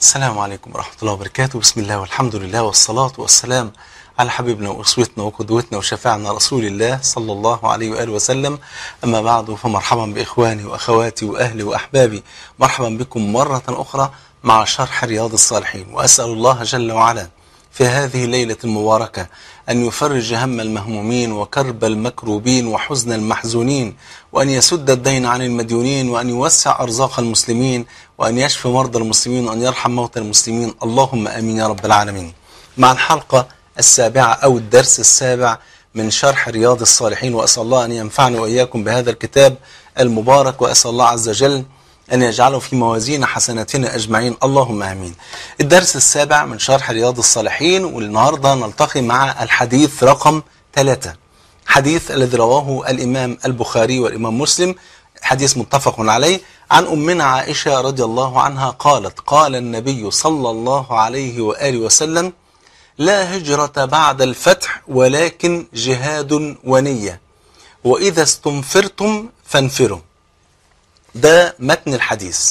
السلام عليكم ورحمة الله وبركاته بسم الله والحمد لله والصلاة والسلام على حبيبنا وأسوتنا وقدوتنا وشفاعنا رسول الله صلى الله عليه وآله وسلم أما بعد فمرحبا بإخواني وأخواتي وأهلي وأحبابي مرحبا بكم مرة أخرى مع شرح رياض الصالحين وأسأل الله جل وعلا في هذه الليلة المباركة أن يفرج هم المهمومين وكرب المكروبين وحزن المحزونين وأن يسد الدين عن المديونين وأن يوسع أرزاق المسلمين وأن يشفي مرضى المسلمين وأن يرحم موتى المسلمين اللهم آمين يا رب العالمين مع الحلقة السابعة أو الدرس السابع من شرح رياض الصالحين وأسأل الله أن ينفعني وإياكم بهذا الكتاب المبارك وأسأل الله عز وجل أن يجعله في موازين حسناتنا أجمعين اللهم آمين الدرس السابع من شرح رياض الصالحين والنهاردة نلتقي مع الحديث رقم ثلاثة حديث الذي رواه الإمام البخاري والإمام مسلم حديث متفق عليه عن أمنا عائشة رضي الله عنها قالت قال النبي صلى الله عليه وآله وسلم لا هجرة بعد الفتح ولكن جهاد ونية وإذا استنفرتم فانفروا ده متن الحديث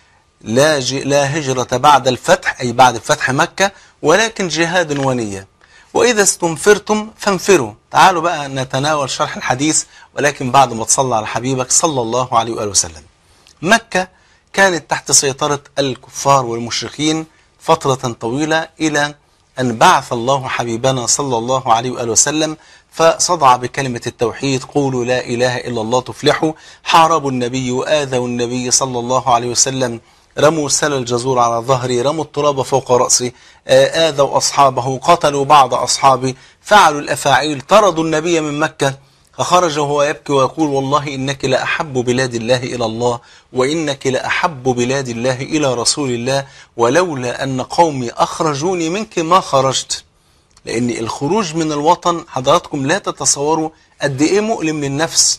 لا, ج... لا هجرة بعد الفتح أي بعد فتح مكة ولكن جهاد ونية وإذا استنفرتم فانفروا تعالوا بقى نتناول شرح الحديث ولكن بعد ما تصلى على حبيبك صلى الله عليه وآله وسلم مكة كانت تحت سيطرة الكفار والمشركين فترة طويلة إلى أن بعث الله حبيبنا صلى الله عليه وآله وسلم فصدع بكلمة التوحيد قولوا لا إله إلا الله تفلحوا حاربوا النبي وآذوا النبي صلى الله عليه وسلم رموا سل الجزور على ظهري رموا التراب فوق رأسي آذوا أصحابه قتلوا بعض أصحابي فعلوا الأفاعيل طردوا النبي من مكة فخرج وهو يبكي ويقول والله إنك لأحب بلاد الله إلى الله وإنك لأحب بلاد الله إلى رسول الله ولولا أن قومي أخرجوني منك ما خرجت لأن الخروج من الوطن حضراتكم لا تتصوروا قد إيه مؤلم للنفس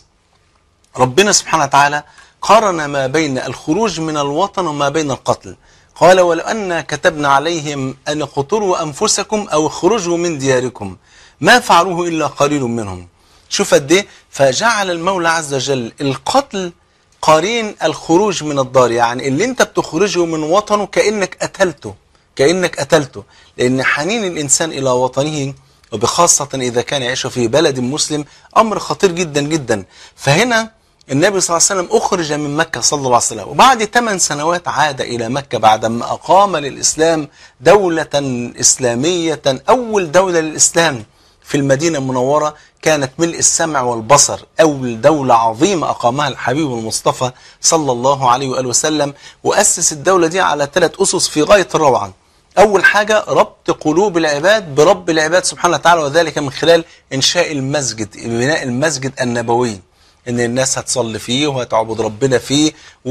ربنا سبحانه وتعالى قارن ما بين الخروج من الوطن وما بين القتل قال ولو أن كتبنا عليهم أن اقتلوا أنفسكم أو اخرجوا من دياركم ما فعلوه إلا قليل منهم شوف قد ايه فجعل المولى عز وجل القتل قرين الخروج من الدار يعني اللي انت بتخرجه من وطنه كأنك قتلته كأنك قتلته لأن حنين الإنسان إلى وطنه وبخاصة إذا كان يعيش في بلد مسلم أمر خطير جدا جدا فهنا النبي صلى الله عليه وسلم أخرج من مكة صلى الله عليه وسلم وبعد 8 سنوات عاد إلى مكة بعدما أقام للإسلام دولة إسلامية أول دولة للإسلام في المدينة المنورة كانت ملء السمع والبصر أول دولة عظيمة أقامها الحبيب المصطفى صلى الله عليه وآله وسلم وأسس الدولة دي على ثلاث أسس في غاية الروعة أول حاجة ربط قلوب العباد برب العباد سبحانه وتعالى وذلك من خلال إنشاء المسجد بناء المسجد النبوي ان الناس هتصلي فيه وهتعبد ربنا فيه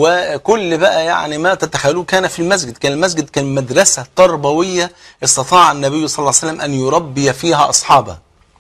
وكل بقى يعني ما تتخيلوه كان في المسجد كان المسجد كان مدرسة تربوية استطاع النبي صلى الله عليه وسلم أن يربي فيها أصحابه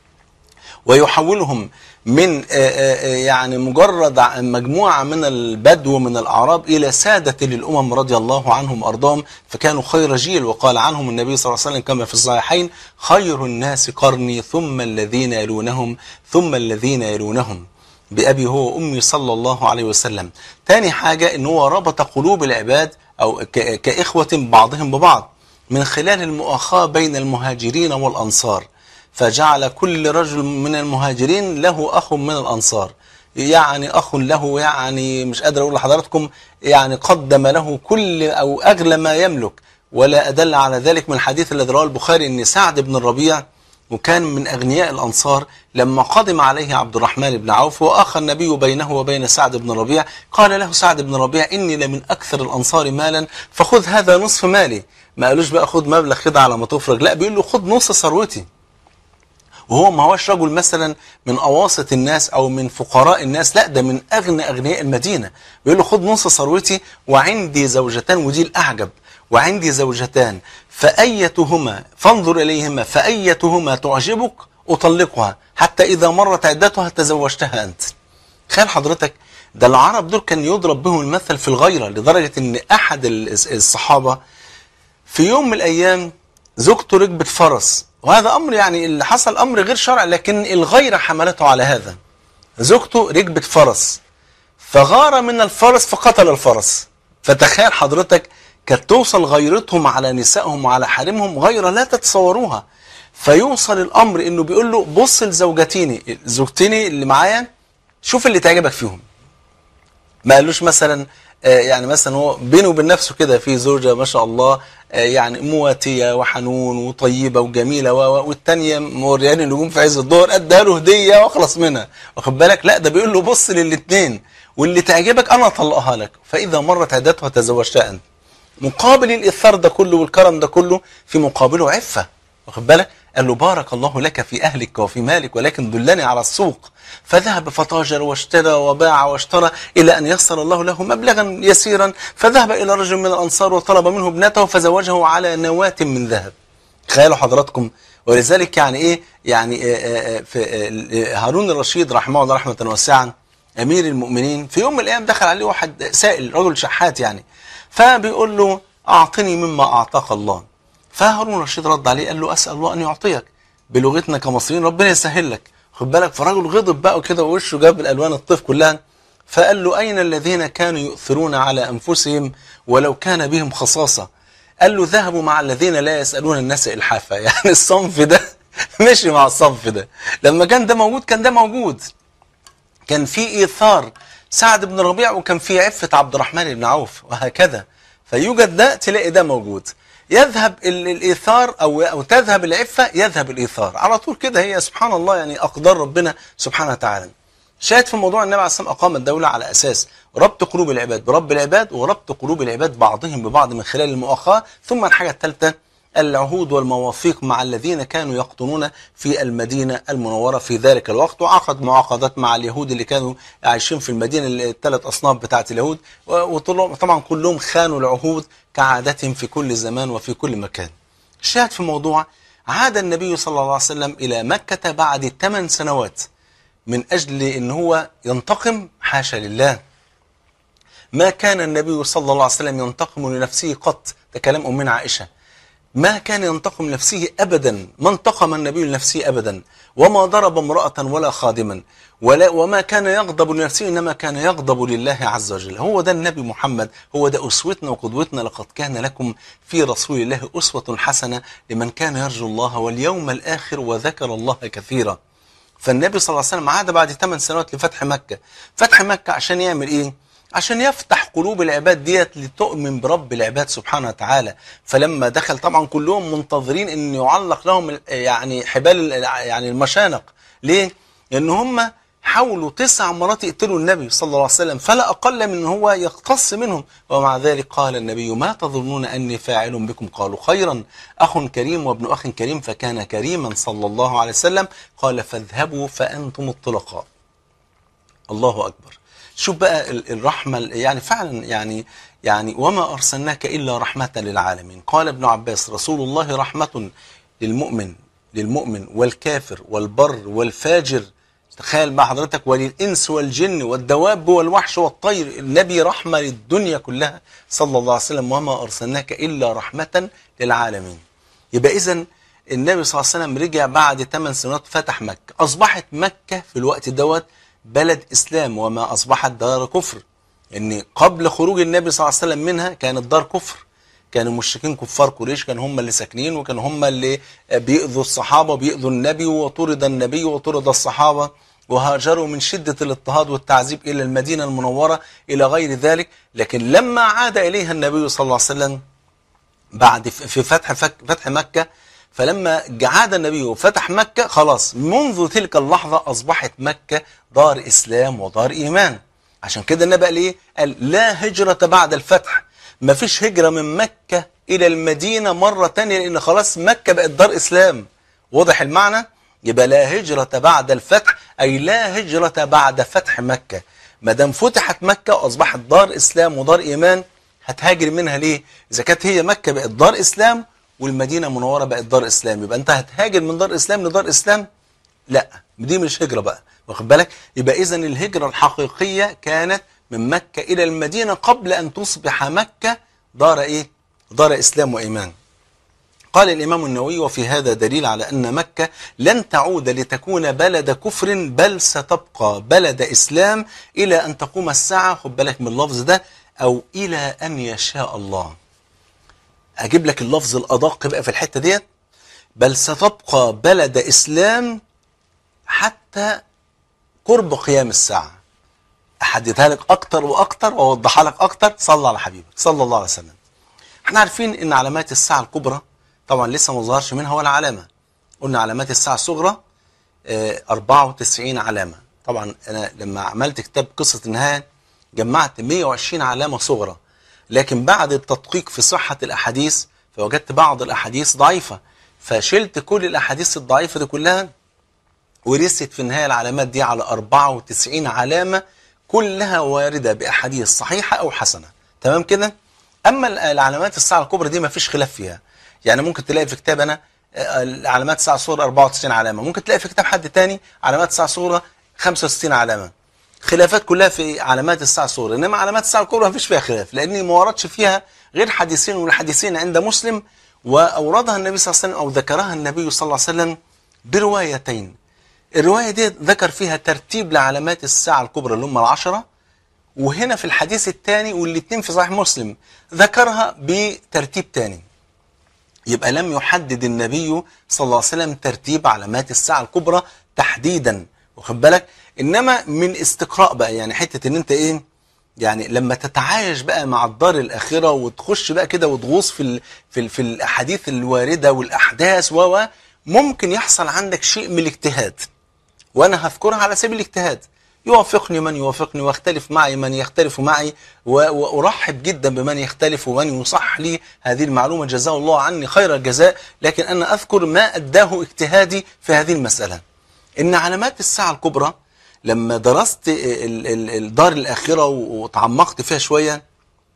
ويحولهم من يعني مجرد مجموعة من البدو من الأعراب إلى سادة للأمم رضي الله عنهم وأرضاهم فكانوا خير جيل وقال عنهم النبي صلى الله عليه وسلم كما في الصحيحين خير الناس قرني ثم الذين يلونهم ثم الذين يلونهم بأبي هو وأمي صلى الله عليه وسلم تاني حاجة ان هو ربط قلوب العباد أو كإخوة بعضهم ببعض من خلال المؤاخاة بين المهاجرين والأنصار فجعل كل رجل من المهاجرين له أخ من الأنصار يعني أخ له يعني مش قادر أقول لحضراتكم يعني قدم له كل أو أغلى ما يملك ولا أدل على ذلك من الحديث الذي رواه البخاري أن سعد بن الربيع وكان من أغنياء الأنصار لما قدم عليه عبد الرحمن بن عوف وأخى النبي بينه وبين سعد بن ربيع قال له سعد بن ربيع إني لمن أكثر الأنصار مالا فخذ هذا نصف مالي ما قالوش بقى خد مبلغ كده على ما تفرج لا بيقول له خد نص ثروتي وهو ما هوش رجل مثلا من أواسط الناس أو من فقراء الناس لا ده من أغنى أغنياء المدينة بيقول له خد نص ثروتي وعندي زوجتان ودي الأعجب وعندي زوجتان فأيتهما فانظر إليهما فأيتهما تعجبك أطلقها حتى إذا مرت عدتها تزوجتها أنت خير حضرتك ده العرب دول كان يضرب بهم المثل في الغيرة لدرجة أن أحد الصحابة في يوم من الأيام زوجته ركبت فرس وهذا أمر يعني اللي حصل أمر غير شرعي لكن الغيرة حملته على هذا زوجته ركبت فرس فغار من الفرس فقتل الفرس فتخيل حضرتك كانت توصل غيرتهم على نسائهم وعلى حريمهم غير لا تتصوروها فيوصل الامر انه بيقول له بص لزوجتيني زوجتيني اللي معايا شوف اللي تعجبك فيهم ما قالوش مثلا آه، يعني مثلا هو بينه وبين نفسه كده في زوجة ما شاء الله آه، يعني مواتية وحنون وطيبة وجميلة و- و- والتانية مورياني نجوم في عز الظهر اداها له هدية واخلص منها واخد بالك لا ده بيقول له بص للاتنين واللي تعجبك انا اطلقها لك فاذا مرت عدتها تزوجتها انت مقابل الاثار ده كله والكرم ده كله في مقابله عفه واخد بالك قال له بارك الله لك في اهلك وفي مالك ولكن دلني على السوق فذهب فتاجر واشترى وباع واشترى الى ان يسر الله له مبلغا يسيرا فذهب الى رجل من الانصار وطلب منه ابنته فزوجه على نواه من ذهب تخيلوا حضراتكم ولذلك يعني ايه يعني آه، آه، آه، في آه، هارون الرشيد رحمه الله رحمه واسعه امير المؤمنين في يوم من الايام دخل عليه واحد سائل رجل شحات يعني فبيقول له اعطني مما اعطاك الله فهارون الرشيد رد عليه قال له اسال الله ان يعطيك بلغتنا كمصريين ربنا يسهل لك خد بالك فالراجل غضب بقى كده ووشه جاب الالوان الطيف كلها فقال له اين الذين كانوا يؤثرون على انفسهم ولو كان بهم خصاصه قال له ذهبوا مع الذين لا يسالون الناس الحافه يعني الصنف ده مشي مع الصنف ده لما كان ده موجود كان ده موجود كان في ايثار سعد بن ربيع وكان في عفه عبد الرحمن بن عوف وهكذا فيوجد ده تلاقي ده موجود يذهب ال- الايثار او او تذهب العفه يذهب الايثار على طول كده هي سبحان الله يعني اقدار ربنا سبحانه وتعالى شاهد في موضوع النبي عليه الصلاه والسلام اقام الدوله على اساس ربط قلوب العباد برب العباد وربط قلوب العباد بعضهم ببعض من خلال المؤاخاه ثم الحاجه الثالثه العهود والمواثيق مع الذين كانوا يقطنون في المدينة المنورة في ذلك الوقت وعقد معاقدات مع اليهود اللي كانوا عايشين في المدينة الثلاث أصناف بتاعت اليهود وطبعا كلهم خانوا العهود كعادتهم في كل زمان وفي كل مكان الشاهد في الموضوع عاد النبي صلى الله عليه وسلم إلى مكة بعد ثمان سنوات من أجل أن هو ينتقم حاشا لله ما كان النبي صلى الله عليه وسلم ينتقم لنفسه قط ده كلام أمنا عائشة ما كان ينتقم نفسه أبدا ما انتقم النبي لنفسه أبدا وما ضرب امرأة ولا خادما ولا وما كان يغضب لنفسه إنما كان يغضب لله عز وجل هو ده النبي محمد هو ده أسوتنا وقدوتنا لقد كان لكم في رسول الله أسوة حسنة لمن كان يرجو الله واليوم الآخر وذكر الله كثيرا فالنبي صلى الله عليه وسلم عاد بعد 8 سنوات لفتح مكة فتح مكة عشان يعمل إيه عشان يفتح قلوب العباد ديت لتؤمن برب العباد سبحانه وتعالى فلما دخل طبعا كلهم منتظرين ان يعلق لهم يعني حبال يعني المشانق ليه لان هم حاولوا تسع مرات يقتلوا النبي صلى الله عليه وسلم فلا اقل من ان هو يقتص منهم ومع ذلك قال النبي ما تظنون اني فاعل بكم قالوا خيرا اخ كريم وابن اخ كريم فكان كريما صلى الله عليه وسلم قال فاذهبوا فانتم الطلقاء الله اكبر شوف بقى الرحمة يعني فعلا يعني يعني وما أرسلناك إلا رحمة للعالمين قال ابن عباس رسول الله رحمة للمؤمن للمؤمن والكافر والبر والفاجر تخيل مع حضرتك وللإنس والجن والدواب والوحش والطير النبي رحمة للدنيا كلها صلى الله عليه وسلم وما أرسلناك إلا رحمة للعالمين يبقى إذا النبي صلى الله عليه وسلم رجع بعد 8 سنوات فتح مكة أصبحت مكة في الوقت دوت بلد إسلام وما أصبحت دار كفر إن قبل خروج النبي صلى الله عليه وسلم منها كانت دار كفر كانوا المشركين كفار قريش كانوا هم اللي ساكنين وكانوا هم اللي بيؤذوا الصحابة بيؤذوا النبي وطرد النبي وطرد الصحابة وهاجروا من شدة الاضطهاد والتعذيب إلى المدينة المنورة إلى غير ذلك لكن لما عاد إليها النبي صلى الله عليه وسلم بعد في فتح فتح مكة فلما عاد النبي وفتح مكة خلاص منذ تلك اللحظة أصبحت مكة دار إسلام ودار إيمان عشان كده النبي قال إيه؟ قال لا هجرة بعد الفتح ما فيش هجرة من مكة إلى المدينة مرة تانية لأن خلاص مكة بقت دار إسلام واضح المعنى؟ يبقى لا هجرة بعد الفتح أي لا هجرة بعد فتح مكة ما دام فتحت مكة وأصبحت دار إسلام ودار إيمان هتهاجر منها ليه؟ إذا كانت هي مكة بقت دار إسلام والمدينة المنورة بقت دار إسلام يبقى أنت هتهاجر من دار إسلام لدار إسلام لا دي مش هجرة بقى واخد بالك يبقى إذا الهجرة الحقيقية كانت من مكة إلى المدينة قبل أن تصبح مكة دار إيه دار إسلام وإيمان قال الإمام النووي وفي هذا دليل على أن مكة لن تعود لتكون بلد كفر بل ستبقى بلد إسلام إلى أن تقوم الساعة خد بالك من اللفظ ده أو إلى أن يشاء الله اجيب لك اللفظ الادق بقى في الحته ديت بل ستبقى بلد اسلام حتى قرب قيام الساعه احددها لك اكتر واكتر واوضحها لك اكتر صلى على حبيبك صلى الله عليه وسلم احنا عارفين ان علامات الساعه الكبرى طبعا لسه ما ظهرش منها ولا علامه قلنا علامات الساعه الصغرى آه، 94 علامه طبعا انا لما عملت كتاب قصه النهايه جمعت 120 علامه صغرى لكن بعد التدقيق في صحه الاحاديث فوجدت بعض الاحاديث ضعيفه فشلت كل الاحاديث الضعيفه دي كلها ورست في النهايه العلامات دي على 94 علامه كلها وارده باحاديث صحيحه او حسنه تمام كده اما ال- العلامات الساعه الكبرى دي ما فيش خلاف فيها يعني ممكن تلاقي في كتاب انا آه، علامات الساعه الصغرى 94 علامه ممكن تلاقي في كتاب حد تاني علامات الساعه الصغرى 65 علامه خلافات كلها في علامات الساعه الصغرى انما علامات الساعه الكبرى ما فيش فيها خلاف لان ما وردش فيها غير حديثين والحديثين عند مسلم واوردها النبي صلى الله عليه وسلم او ذكرها النبي صلى الله عليه وسلم بروايتين الروايه دي ذكر فيها ترتيب لعلامات الساعه الكبرى اللي هم العشره وهنا في الحديث الثاني والاثنين في صحيح مسلم ذكرها بترتيب تاني يبقى لم يحدد النبي صلى الله عليه وسلم ترتيب علامات الساعة الكبرى تحديدا واخد بالك انما من استقراء بقى يعني حتة ان انت ايه يعني لما تتعايش بقى مع الدار الاخره وتخش بقى كده وتغوص في ال في ال في الاحاديث الوارده والاحداث و و ممكن يحصل عندك شيء من الاجتهاد وانا هذكرها على سبيل الاجتهاد يوافقني من يوافقني واختلف معي من يختلف معي و- وارحب جدا بمن يختلف ومن يصح لي هذه المعلومه جزاه الله عني خير الجزاء لكن انا اذكر ما اداه اجتهادي في هذه المساله ان علامات الساعه الكبرى لما درست ال- ال- الدار الاخره وتعمقت فيها شويه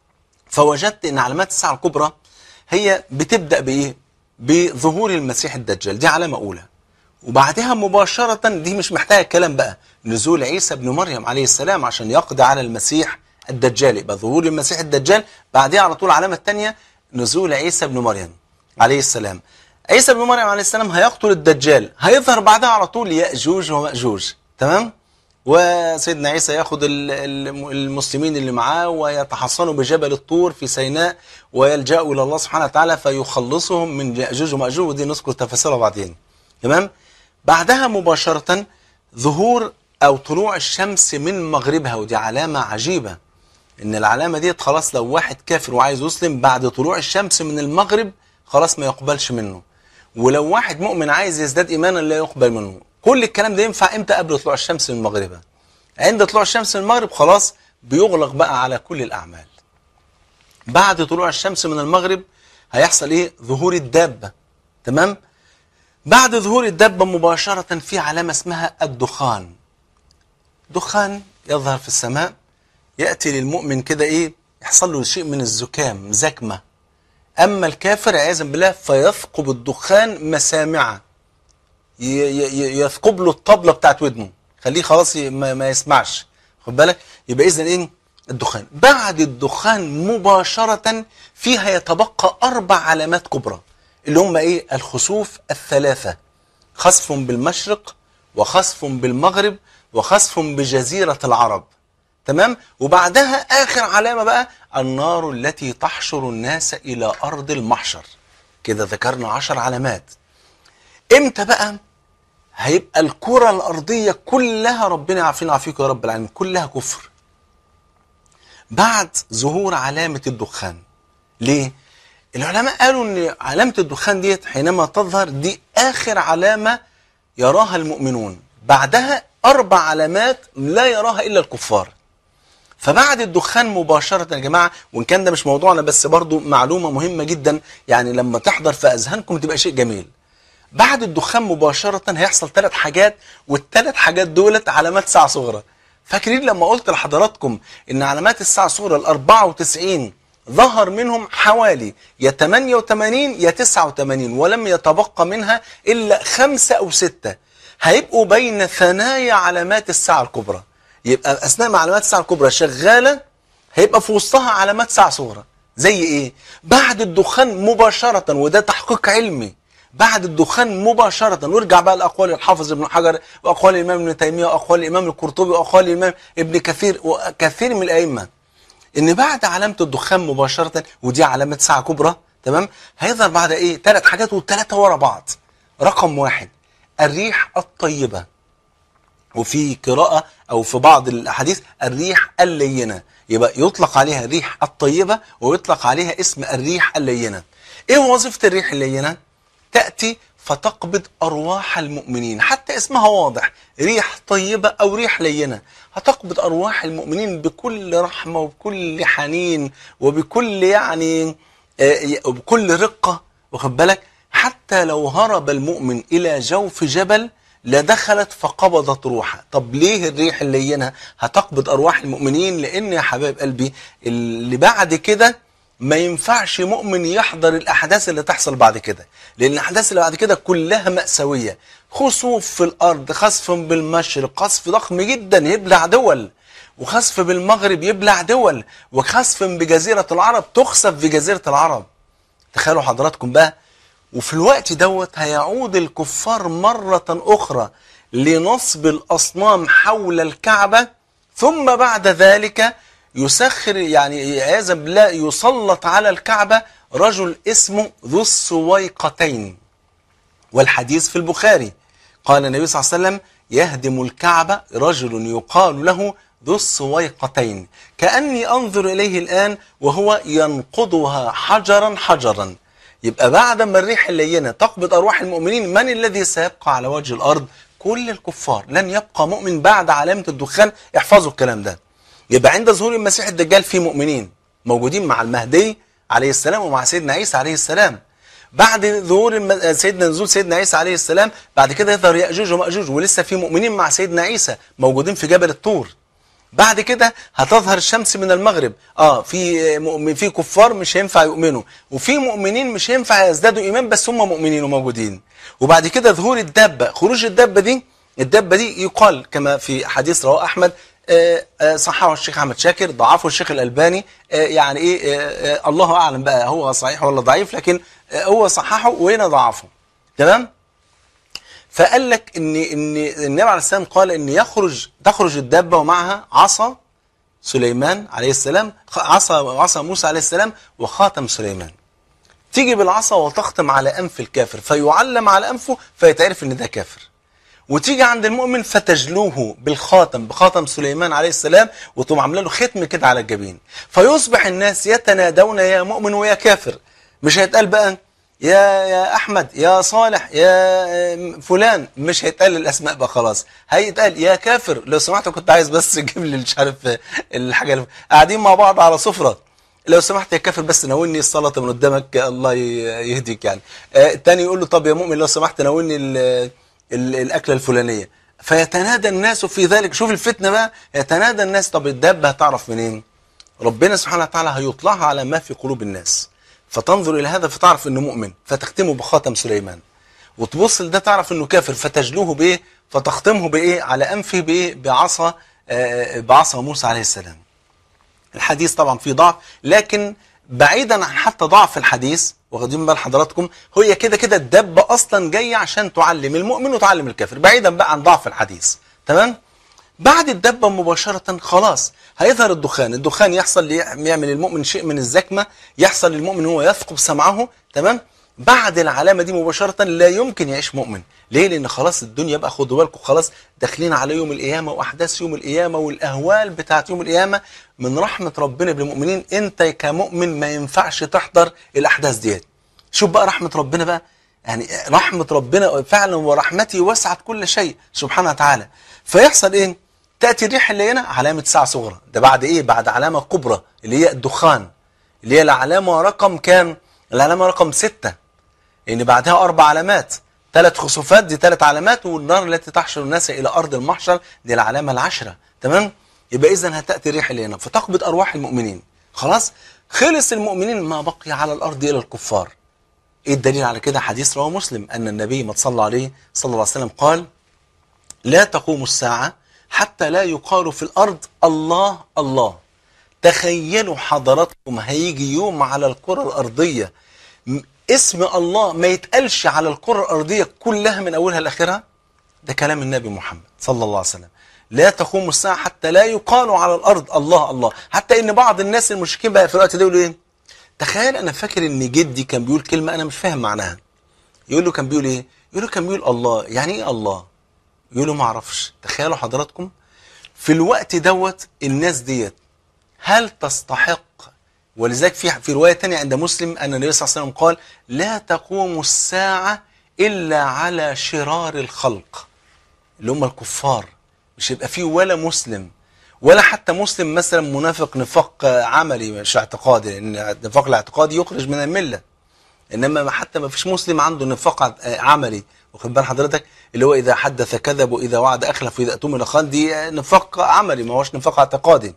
فوجدت ان علامات الساعه الكبرى هي بتبدا بايه بظهور المسيح الدجال دي علامه اولى وبعدها مباشرة دي مش محتاجة كلام بقى نزول عيسى ابن مريم عليه السلام عشان يقضي على المسيح الدجال يبقى ظهور المسيح الدجال بعدها على طول العلامة الثانية نزول عيسى ابن مريم عليه السلام عيسى ابن مريم عليه السلام هيقتل الدجال هيظهر بعدها على طول يأجوج ومأجوج تمام وسيدنا عيسى ياخد ال- ال- المسلمين اللي معاه ويتحصنوا بجبل الطور في سيناء ويلجأوا إلى الله سبحانه وتعالى فيخلصهم من يأجوج ومأجوج ودي نذكر تفاصيلها بعدين تمام بعدها مباشرة ظهور أو طلوع الشمس من مغربها ودي علامة عجيبة إن العلامة ديت خلاص لو واحد كافر وعايز يسلم بعد طلوع الشمس من المغرب خلاص ما يقبلش منه ولو واحد مؤمن عايز يزداد إيمانا لا يقبل منه كل الكلام ده ينفع إمتى قبل طلوع الشمس من مغربها عند طلوع الشمس من المغرب خلاص بيغلق بقى على كل الأعمال بعد طلوع الشمس من المغرب هيحصل ايه ظهور الدابة تمام بعد ظهور الدابة مباشرة في علامة اسمها الدخان دخان يظهر في السماء يأتي للمؤمن كده ايه يحصل له شيء من الزكام زكمة أما الكافر عياذا بالله فيثقب الدخان مسامعه ي- ي- ي- يثقب له الطبلة بتاعت ودنه خليه خلاص ي- ما, ما يسمعش خد بالك يبقى إذا إيه الدخان بعد الدخان مباشرة فيها يتبقى أربع علامات كبرى اللي هم إيه الخسوف الثلاثة خسف بالمشرق وخسف بالمغرب وخسف بجزيرة العرب تمام وبعدها آخر علامة بقى النار التي تحشر الناس إلى أرض المحشر كده ذكرنا عشر علامات امتى بقى هيبقى الكرة الأرضية كلها ربنا يعافينا ويعافيكم يا رب العالمين كلها كفر بعد ظهور علامة الدخان ليه؟ العلماء قالوا ان علامة الدخان ديت حينما تظهر دي آخر علامة يراها المؤمنون بعدها أربع علامات لا يراها إلا الكفار فبعد الدخان مباشرة يا جماعة وإن كان ده مش موضوعنا بس برضو معلومة مهمة جدا يعني لما تحضر في أذهانكم تبقى شيء جميل بعد الدخان مباشرة هيحصل ثلاث حاجات والثلاث حاجات دولت علامات ساعة صغرى فاكرين لما قلت لحضراتكم ان علامات الساعة الصغرى ال 94 ظهر منهم حوالي يا 88 يا 89 ولم يتبقى منها الا خمسة او ستة هيبقوا بين ثنايا علامات الساعة الكبرى يبقى اثناء ما علامات الساعة الكبرى شغالة هيبقى في وسطها علامات ساعة صغرى زي ايه بعد الدخان مباشرة وده تحقيق علمي بعد الدخان مباشرة وارجع بقى لأقوال الحافظ ابن حجر وأقوال الإمام ابن تيمية وأقوال الإمام القرطبي وأقوال الإمام ابن كثير وكثير من الأئمة إن بعد علامة الدخان مباشرة ودي علامة ساعة كبرى تمام هيظهر بعد ايه ثلاث حاجات والثلاثه ورا بعض رقم واحد الريح الطيبه وفي قراءة أو في بعض الأحاديث الريح اللينة يبقى يطلق عليها الريح الطيبة ويطلق عليها اسم الريح اللينة إيه وظيفة الريح اللينة؟ تأتي فتقبض أرواح المؤمنين حتى اسمها واضح ريح طيبة أو ريح لينة هتقبض أرواح المؤمنين بكل رحمة وبكل حنين وبكل يعني آه، وبكل رقة واخد بالك حتى لو هرب المؤمن إلى جوف جبل لدخلت فقبضت روحه طب ليه الريح اللينة هتقبض أرواح المؤمنين لأن يا حبايب قلبي اللي بعد كده ما ينفعش مؤمن يحضر الأحداث اللي تحصل بعد كده لأن الأحداث اللي بعد كده كلها مأساوية خسوف في الأرض خسف بالمشرق خسف ضخم جدا يبلع دول وخسف بالمغرب يبلع دول وخسف بجزيرة العرب تخسف في جزيرة العرب تخيلوا حضراتكم بقى وفي الوقت دوت هيعود الكفار مرة أخرى لنصب الأصنام حول الكعبة ثم بعد ذلك يسخر يعني عياذا بالله يسلط على الكعبة رجل اسمه ذو السويقتين والحديث في البخاري قال النبي صلى الله عليه وسلم يهدم الكعبة رجل يقال له ذو السويقتين كأني أنظر إليه الآن وهو ينقضها حجرا حجرا يبقى بعد ما الريح اللينة تقبض أرواح المؤمنين من الذي سيبقى على وجه الأرض كل الكفار لن يبقى مؤمن بعد علامة الدخان احفظوا الكلام ده يبقى عند ظهور المسيح الدجال في مؤمنين موجودين مع المهدي عليه السلام ومع سيدنا عيسى عليه السلام بعد ظهور الم... سيدنا نزول سيدنا عيسى عليه السلام بعد كده يظهر يأجوج ومأجوج ولسه في مؤمنين مع سيدنا عيسى موجودين في جبل الطور بعد كده هتظهر الشمس من المغرب اه في مؤمن في كفار مش هينفع يؤمنوا وفي مؤمنين مش هينفع يزدادوا ايمان بس هم مؤمنين وموجودين وبعد كده ظهور الدابه خروج الدابه دي الدابه دي يقال كما في حديث رواه احمد آه، آه، صححه الشيخ احمد شاكر ضعفه الشيخ الالباني آه، يعني ايه آه، آه، الله اعلم بقى هو صحيح ولا ضعيف لكن آه، هو صححه وهنا ضعفه تمام فقال لك ان ان النبي عليه السلام قال ان يخرج تخرج الدابه ومعها عصا سليمان عليه السلام خ- عصا عصا موسى عليه السلام وخاتم سليمان تيجي بالعصا وتختم على انف الكافر فيعلم على انفه فيتعرف ان ده كافر وتيجي عند المؤمن فتجلوه بالخاتم بخاتم سليمان عليه السلام وتقوم عامله له ختم كده على الجبين فيصبح الناس يتنادون يا مؤمن ويا كافر مش هيتقال بقى يا يا احمد يا صالح يا فلان مش هيتقال الاسماء بقى خلاص هيتقال يا كافر لو سمحت كنت عايز بس تجيب لي مش عارف الحاجه اللي قاعدين مع بعض على سفره لو سمحت يا كافر بس ناولني السلطه من قدامك الله ي- يهديك يعني آه، التاني يقول له طب يا مؤمن لو سمحت ناولني ال- ال- الاكله الفلانيه فيتنادى الناس في ذلك شوف الفتنه بقى يتنادى الناس طب الدابه هتعرف منين ربنا سبحانه وتعالى هيطلعها على ما في قلوب الناس فتنظر الى هذا فتعرف انه مؤمن فتختمه بخاتم سليمان وتبص لده تعرف انه كافر فتجلوه بايه فتختمه بايه على انفه بايه بعصا آه، بعصا موسى عليه السلام الحديث طبعا فيه ضعف لكن بعيدا عن حتى ضعف الحديث واخدين بال حضراتكم هي كده كده الدبه اصلا جايه عشان تعلم المؤمن وتعلم الكافر بعيدا بقى عن ضعف الحديث تمام بعد الدبه مباشره خلاص هيظهر الدخان الدخان يحصل لي- يعمل المؤمن شيء من الزكمه يحصل للمؤمن هو يثقب سمعه تمام بعد العلامه دي مباشره لا يمكن يعيش مؤمن ليه لان خلاص الدنيا بقى خدوا بالكم خلاص داخلين على يوم القيامه واحداث يوم القيامه والاهوال بتاعت يوم القيامه من رحمه ربنا بالمؤمنين انت كمؤمن ما ينفعش تحضر الاحداث ديت شوف بقى رحمه ربنا بقى يعني رحمه ربنا فعلا ورحمته وسعت كل شيء سبحانه وتعالى فيحصل ايه تاتي الريح اللينه علامه ساعه صغرى ده بعد ايه بعد علامه كبرى اللي هي الدخان اللي هي العلامه رقم كام العلامه رقم ستة ان بعدها اربع علامات ثلاث خسوفات دي ثلاث علامات والنار التي تحشر الناس الى ارض المحشر دي العلامه العشره تمام يبقى اذا هتاتي الريح اللينه فتقبض ارواح المؤمنين خلاص خلص المؤمنين ما بقي على الارض الا الكفار ايه الدليل على كده حديث رواه مسلم ان النبي ما صلى عليه صلى الله عليه وسلم قال لا تقوم الساعة حتى لا يقال في الأرض الله الله تخيلوا حضراتكم هيجي يوم على الكرة الأرضية م- اسم الله ما يتقالش على الكرة الأرضية كلها من أولها لآخرها ده كلام النبي محمد صلى الله عليه وسلم لا تقوم الساعة حتى لا يقال على الأرض الله الله حتى إن بعض الناس المشركين بقى في الوقت ده يقولوا إيه تخيل انا فاكر ان جدي كان بيقول كلمه انا مش فاهم معناها يقول له كان بيقول ايه يقول له كان بيقول الله يعني ايه الله يقول له ما اعرفش تخيلوا حضراتكم في الوقت دوت الناس ديت هل تستحق ولذلك في في روايه تانية عند مسلم ان النبي صلى الله عليه وسلم قال لا تقوم الساعه الا على شرار الخلق اللي هم الكفار مش هيبقى فيه ولا مسلم ولا حتى مسلم مثلا منافق نفاق عملي مش اعتقادي لان النفاق الاعتقادي يخرج من المله انما حتى ما فيش مسلم عنده نفاق عملي واخد بال حضرتك اللي هو اذا حدث كذب واذا وعد اخلف واذا اؤتمن خان دي نفاق عملي ما هوش نفاق اعتقادي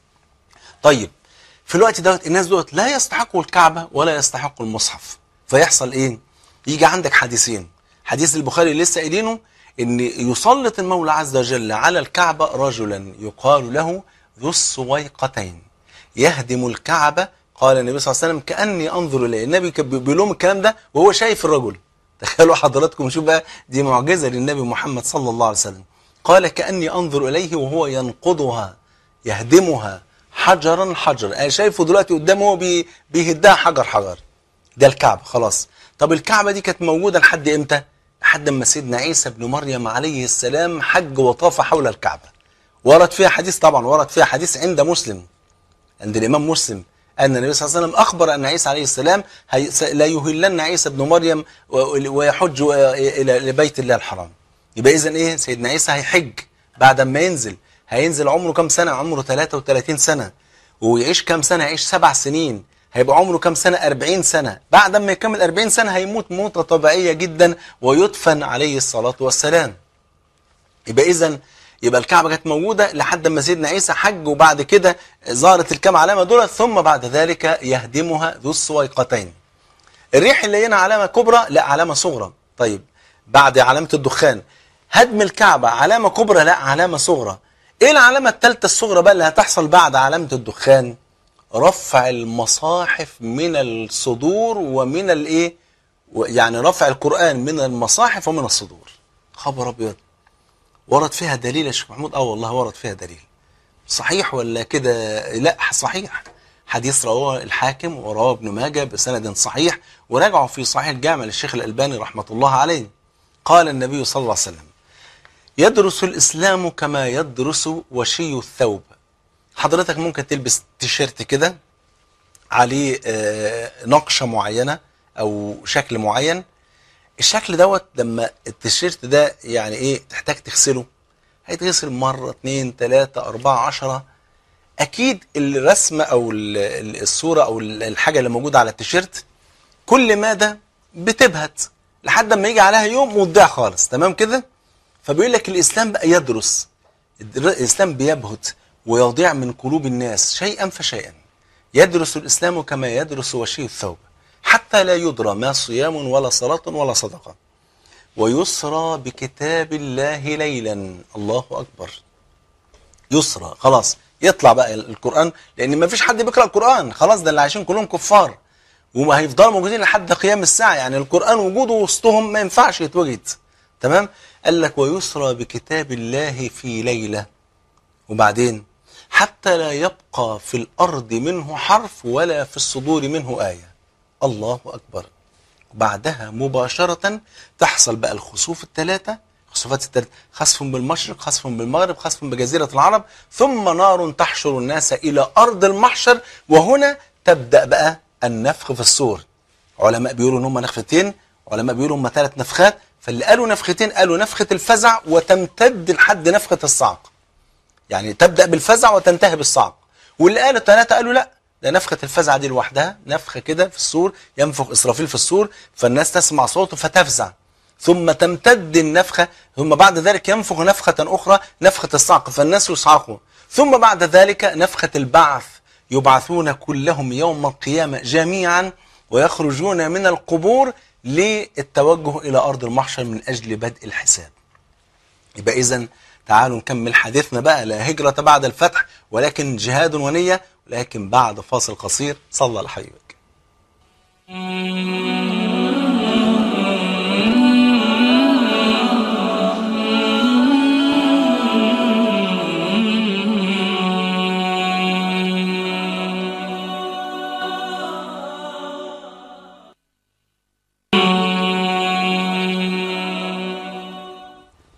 طيب في الوقت دوت الناس دوت لا يستحقوا الكعبه ولا يستحقوا المصحف فيحصل ايه يجي عندك حديثين حديث البخاري لسه قايلينه ان يسلط المولى عز وجل على الكعبه رجلا يقال له ذو السويقتين يهدم الكعبه قال النبي صلى الله عليه وسلم كاني انظر اليه النبي كان بيقول لهم الكلام ده وهو شايف الرجل تخيلوا حضراتكم شوف بقى دي معجزه للنبي محمد صلى الله عليه وسلم قال كاني انظر اليه وهو ينقضها يهدمها حجرا حجرا انا شايفه دلوقتي قدامه هو بي بيهدها حجر حجر ده الكعبه خلاص طب الكعبه دي كانت موجوده لحد امتى لحد ما سيدنا عيسى ابن مريم عليه السلام حج وطاف حول الكعبه ورد فيها حديث طبعا ورد فيها حديث عند مسلم عند الامام مسلم أن النبي صلى الله عليه وسلم أخبر أن عيسى عليه السلام هي لا يهلن عيسى ابن مريم ويحج إلى بيت الله الحرام يبقى إذا إيه سيدنا عيسى هيحج بعد ما ينزل هينزل عمره كم سنة عمره 33 سنة ويعيش كم سنة يعيش سبع سنين هيبقى عمره كم سنة 40 سنة بعد ما يكمل 40 سنة هيموت موتة طبيعية جدا ويدفن عليه الصلاة والسلام يبقى إذا يبقى الكعبة كانت موجودة لحد ما سيدنا عيسى حج وبعد كده ظهرت الكام علامة دول ثم بعد ذلك يهدمها ذو السويقتين الريح اللي هنا علامة كبرى لا علامة صغرى طيب بعد علامة الدخان هدم الكعبة علامة كبرى لا علامة صغرى ايه العلامة الثالثة الصغرى بقى اللي هتحصل بعد علامة الدخان رفع المصاحف من الصدور ومن الايه يعني رفع القرآن من المصاحف ومن الصدور خبر ابيض ورد فيها دليل يا شيخ محمود اه والله ورد فيها دليل صحيح ولا كده لا صحيح حديث رواه الحاكم ورواه ابن ماجه بسند صحيح وراجعوا في صحيح الجامع للشيخ الألباني رحمة الله عليه قال النبي صلى الله عليه وسلم يدرس الإسلام كما يدرس وشي الثوب حضرتك ممكن تلبس تيشيرت كده عليه نقشة معينة أو شكل معين الشكل دوت لما التيشيرت ده يعني ايه تحتاج تغسله هيتغسل مرة اتنين تلاتة اربعة عشرة اكيد الرسمة او الصورة او الحاجة اللي موجودة على التيشيرت كل مادة بتبهت لحد ما يجي عليها يوم وتضيع خالص تمام كده فبيقول لك الاسلام بقى يدرس الاسلام بيبهت ويضيع من قلوب الناس شيئا فشيئا يدرس الاسلام كما يدرس وشي الثوب حتى لا يدرى ما صيام ولا صلاة ولا صدقة ويسرى بكتاب الله ليلا الله أكبر يسرى خلاص يطلع بقى القرآن لأن ما فيش حد بيقرأ القرآن خلاص ده اللي عايشين كلهم كفار وما هيفضلوا موجودين لحد قيام الساعة يعني القرآن وجوده وسطهم ما ينفعش يتوجد تمام قال لك ويسرى بكتاب الله في ليلة وبعدين حتى لا يبقى في الأرض منه حرف ولا في الصدور منه آية الله أكبر بعدها مباشرة تحصل بقى الخسوف الثلاثة خسوفات الثلاثة خسف بالمشرق خسف بالمغرب خسف بجزيرة العرب ثم نار تحشر الناس إلى أرض المحشر وهنا تبدأ بقى النفخ في الصور علماء بيقولوا ان هم نفختين علماء بيقولوا هم ثلاث نفخات فاللي قالوا نفختين قالوا نفخة الفزع وتمتد لحد نفخة الصعق يعني تبدأ بالفزع وتنتهي بالصعق واللي قالوا ثلاثة قالوا لا ده نفخة الفزع دي لوحدها نفخة كده في السور ينفخ إسرافيل في السور فالناس تسمع صوته فتفزع ثم تمتد النفخة ثم بعد ذلك ينفخ نفخة أخرى نفخة الصعق فالناس يصعقوا ثم بعد ذلك نفخة البعث يبعثون كلهم يوم القيامة جميعا ويخرجون من القبور للتوجه إلى أرض المحشر من أجل بدء الحساب يبقى إذن تعالوا نكمل حديثنا بقى لا هجرة بعد الفتح ولكن جهاد ونية ولكن بعد فاصل قصير صلى على حبيبك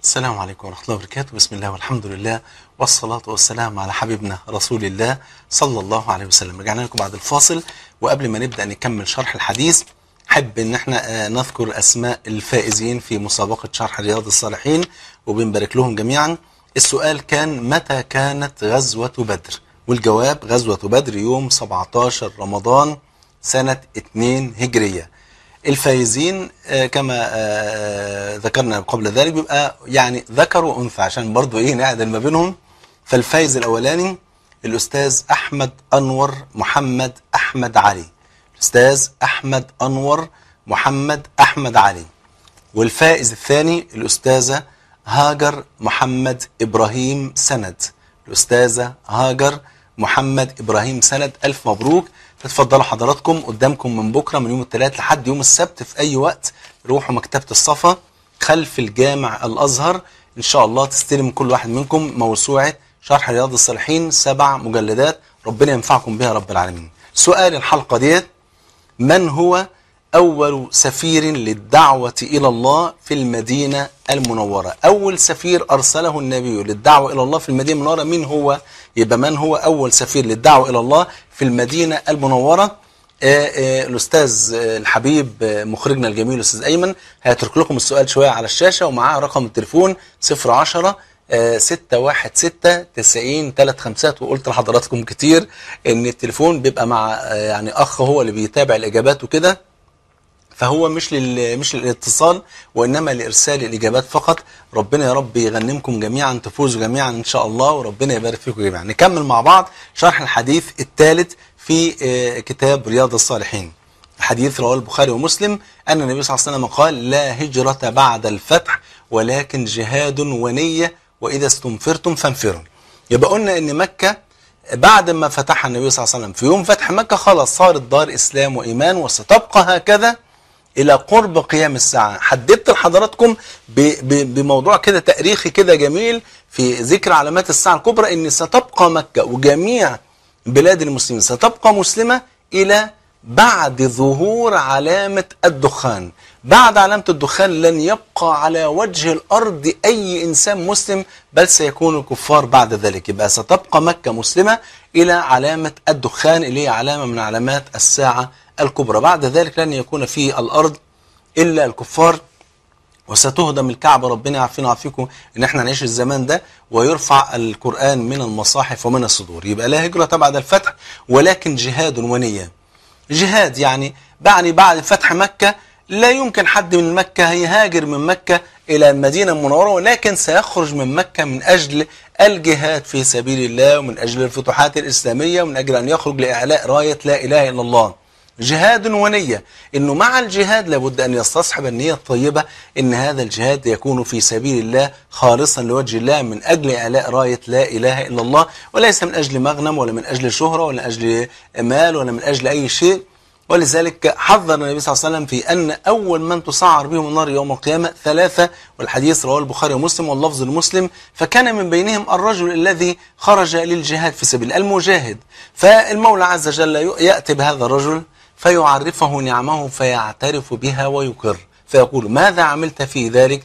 السلام عليكم ورحمة الله وبركاته بسم الله والحمد لله والصلاة والسلام على حبيبنا رسول الله صلى الله عليه وسلم رجعنا لكم بعد الفاصل وقبل ما نبدأ نكمل شرح الحديث حب ان احنا آه، نذكر اسماء الفائزين في مسابقة شرح رياض الصالحين وبنبارك لهم جميعا السؤال كان متى كانت غزوة بدر والجواب غزوة بدر يوم 17 رمضان سنة 2 هجرية الفايزين آه، كما آه، ذكرنا قبل ذلك بيبقى يعني ذكر وانثى عشان برضو ايه نعدل ما بينهم فالفايز الاولاني الاستاذ احمد انور محمد احمد علي الاستاذ احمد انور محمد احمد علي والفائز الثاني الاستاذه هاجر محمد ابراهيم سند الاستاذه هاجر محمد ابراهيم سند الف مبروك تتفضلوا حضراتكم قدامكم من بكره من يوم الثلاث لحد يوم السبت في اي وقت روحوا مكتبه الصفا خلف الجامع الازهر ان شاء الله تستلم كل واحد منكم موسوعه شرح رياض الصالحين سبع مجلدات ربنا ينفعكم بها رب العالمين سؤال الحلقه ديت من هو أول سفير للدعوة إلى الله في المدينة المنورة أول سفير أرسله النبي للدعوة إلى الله في المدينة المنورة من هو يبقى من هو أول سفير للدعوة إلى الله في المدينة المنورة آه، آه، الأستاذ آه، الحبيب آه، مخرجنا الجميل الأستاذ أيمن هيترك لكم السؤال شوية على الشاشة ومعاه رقم التليفون 010 ستة واحد ستة تسعين تلات خمسات وقلت لحضراتكم كتير ان التليفون بيبقى مع آه، يعني اخ هو اللي بيتابع الاجابات وكده فهو مش لل... مش للاتصال وانما لارسال الاجابات فقط ربنا يا رب يغنمكم جميعا تفوزوا جميعا ان شاء الله وربنا يبارك فيكم جميعا نكمل مع بعض شرح الحديث الثالث في آه، كتاب رياض الصالحين الحديث رواه البخاري ومسلم ان النبي صلى الله عليه وسلم قال لا هجرة بعد الفتح ولكن جهاد ونية واذا استنفرتم فانفروا يبقى قلنا ان مكة بعد ما فتحها النبي صلى الله عليه وسلم في يوم فتح مكة خلاص صارت دار اسلام وايمان وستبقى هكذا الى قرب قيام الساعه حددت لحضراتكم ب- ب- بموضوع كده تاريخي كده جميل في ذكر علامات الساعه الكبرى ان ستبقى مكه وجميع بلاد المسلمين ستبقى مسلمه الى بعد ظهور علامه الدخان بعد علامه الدخان لن يبقى على وجه الارض اي انسان مسلم بل سيكون الكفار بعد ذلك يبقى ستبقى مكه مسلمه الى علامه الدخان اللي هي علامه من علامات الساعه الكبرى بعد ذلك لن يكون في الأرض إلا الكفار وستهدم الكعبة ربنا يعافينا ويعافيكم ان احنا نعيش الزمان ده ويرفع القرآن من المصاحف ومن الصدور يبقى لا هجرة بعد الفتح ولكن جهاد ونية جهاد يعني يعني بعد فتح مكة لا يمكن حد من مكة هيهاجر من مكة إلى المدينة المنورة ولكن سيخرج من مكة من أجل الجهاد في سبيل الله ومن أجل الفتوحات الإسلامية ومن أجل أن يخرج لإعلاء راية لا إله إلا الله جهاد ونية انه مع الجهاد لابد ان يستصحب النية الطيبة ان هذا الجهاد يكون في سبيل الله خالصا لوجه الله من اجل اعلاء راية لا اله الا الله وليس من اجل مغنم ولا من اجل شهرة ولا من اجل مال ولا من اجل اي شيء ولذلك حذر النبي صلى الله عليه وسلم في ان اول من تسعر بهم النار يوم القيامة ثلاثة والحديث رواه البخاري ومسلم واللفظ المسلم فكان من بينهم الرجل الذي خرج للجهاد في سبيل المجاهد فالمولى عز وجل يأتي بهذا الرجل فيعرفه نعمه فيعترف بها ويقر فيقول ماذا عملت في ذلك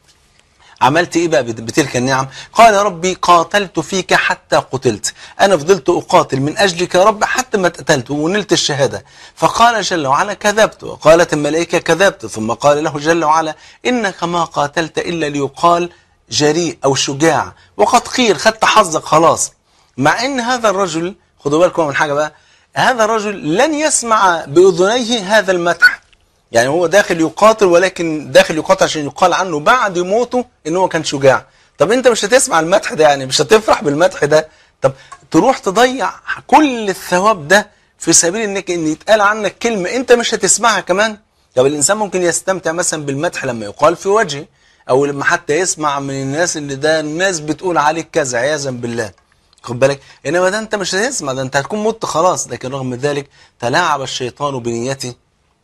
عملت ايه بقى بتلك النعم قال يا ربي قاتلت فيك حتى قتلت انا فضلت اقاتل من اجلك يا رب حتى ما اتقتلت ونلت الشهاده فقال جل وعلا كذبت وقالت الملائكه كذبت ثم قال له جل وعلا انك ما قاتلت الا ليقال جريء او شجاع وقد قيل خدت حظك خلاص مع ان هذا الرجل خدوا بالكم من حاجه بقى هذا الرجل لن يسمع باذنيه هذا المدح يعني هو داخل يقاتل ولكن داخل يقاتل عشان يقال عنه بعد موته ان هو كان شجاع طب انت مش هتسمع المدح ده يعني مش هتفرح بالمدح ده طب تروح تضيع كل الثواب ده في سبيل انك ان يتقال عنك كلمه انت مش هتسمعها كمان طب الانسان ممكن يستمتع مثلا بالمدح لما يقال في وجهه او لما حتى يسمع من الناس ان ده الناس بتقول عليك كذا عياذا بالله خد بالك انما ده انت مش هتسمع ده انت هتكون مت خلاص لكن رغم ذلك تلاعب الشيطان بنيته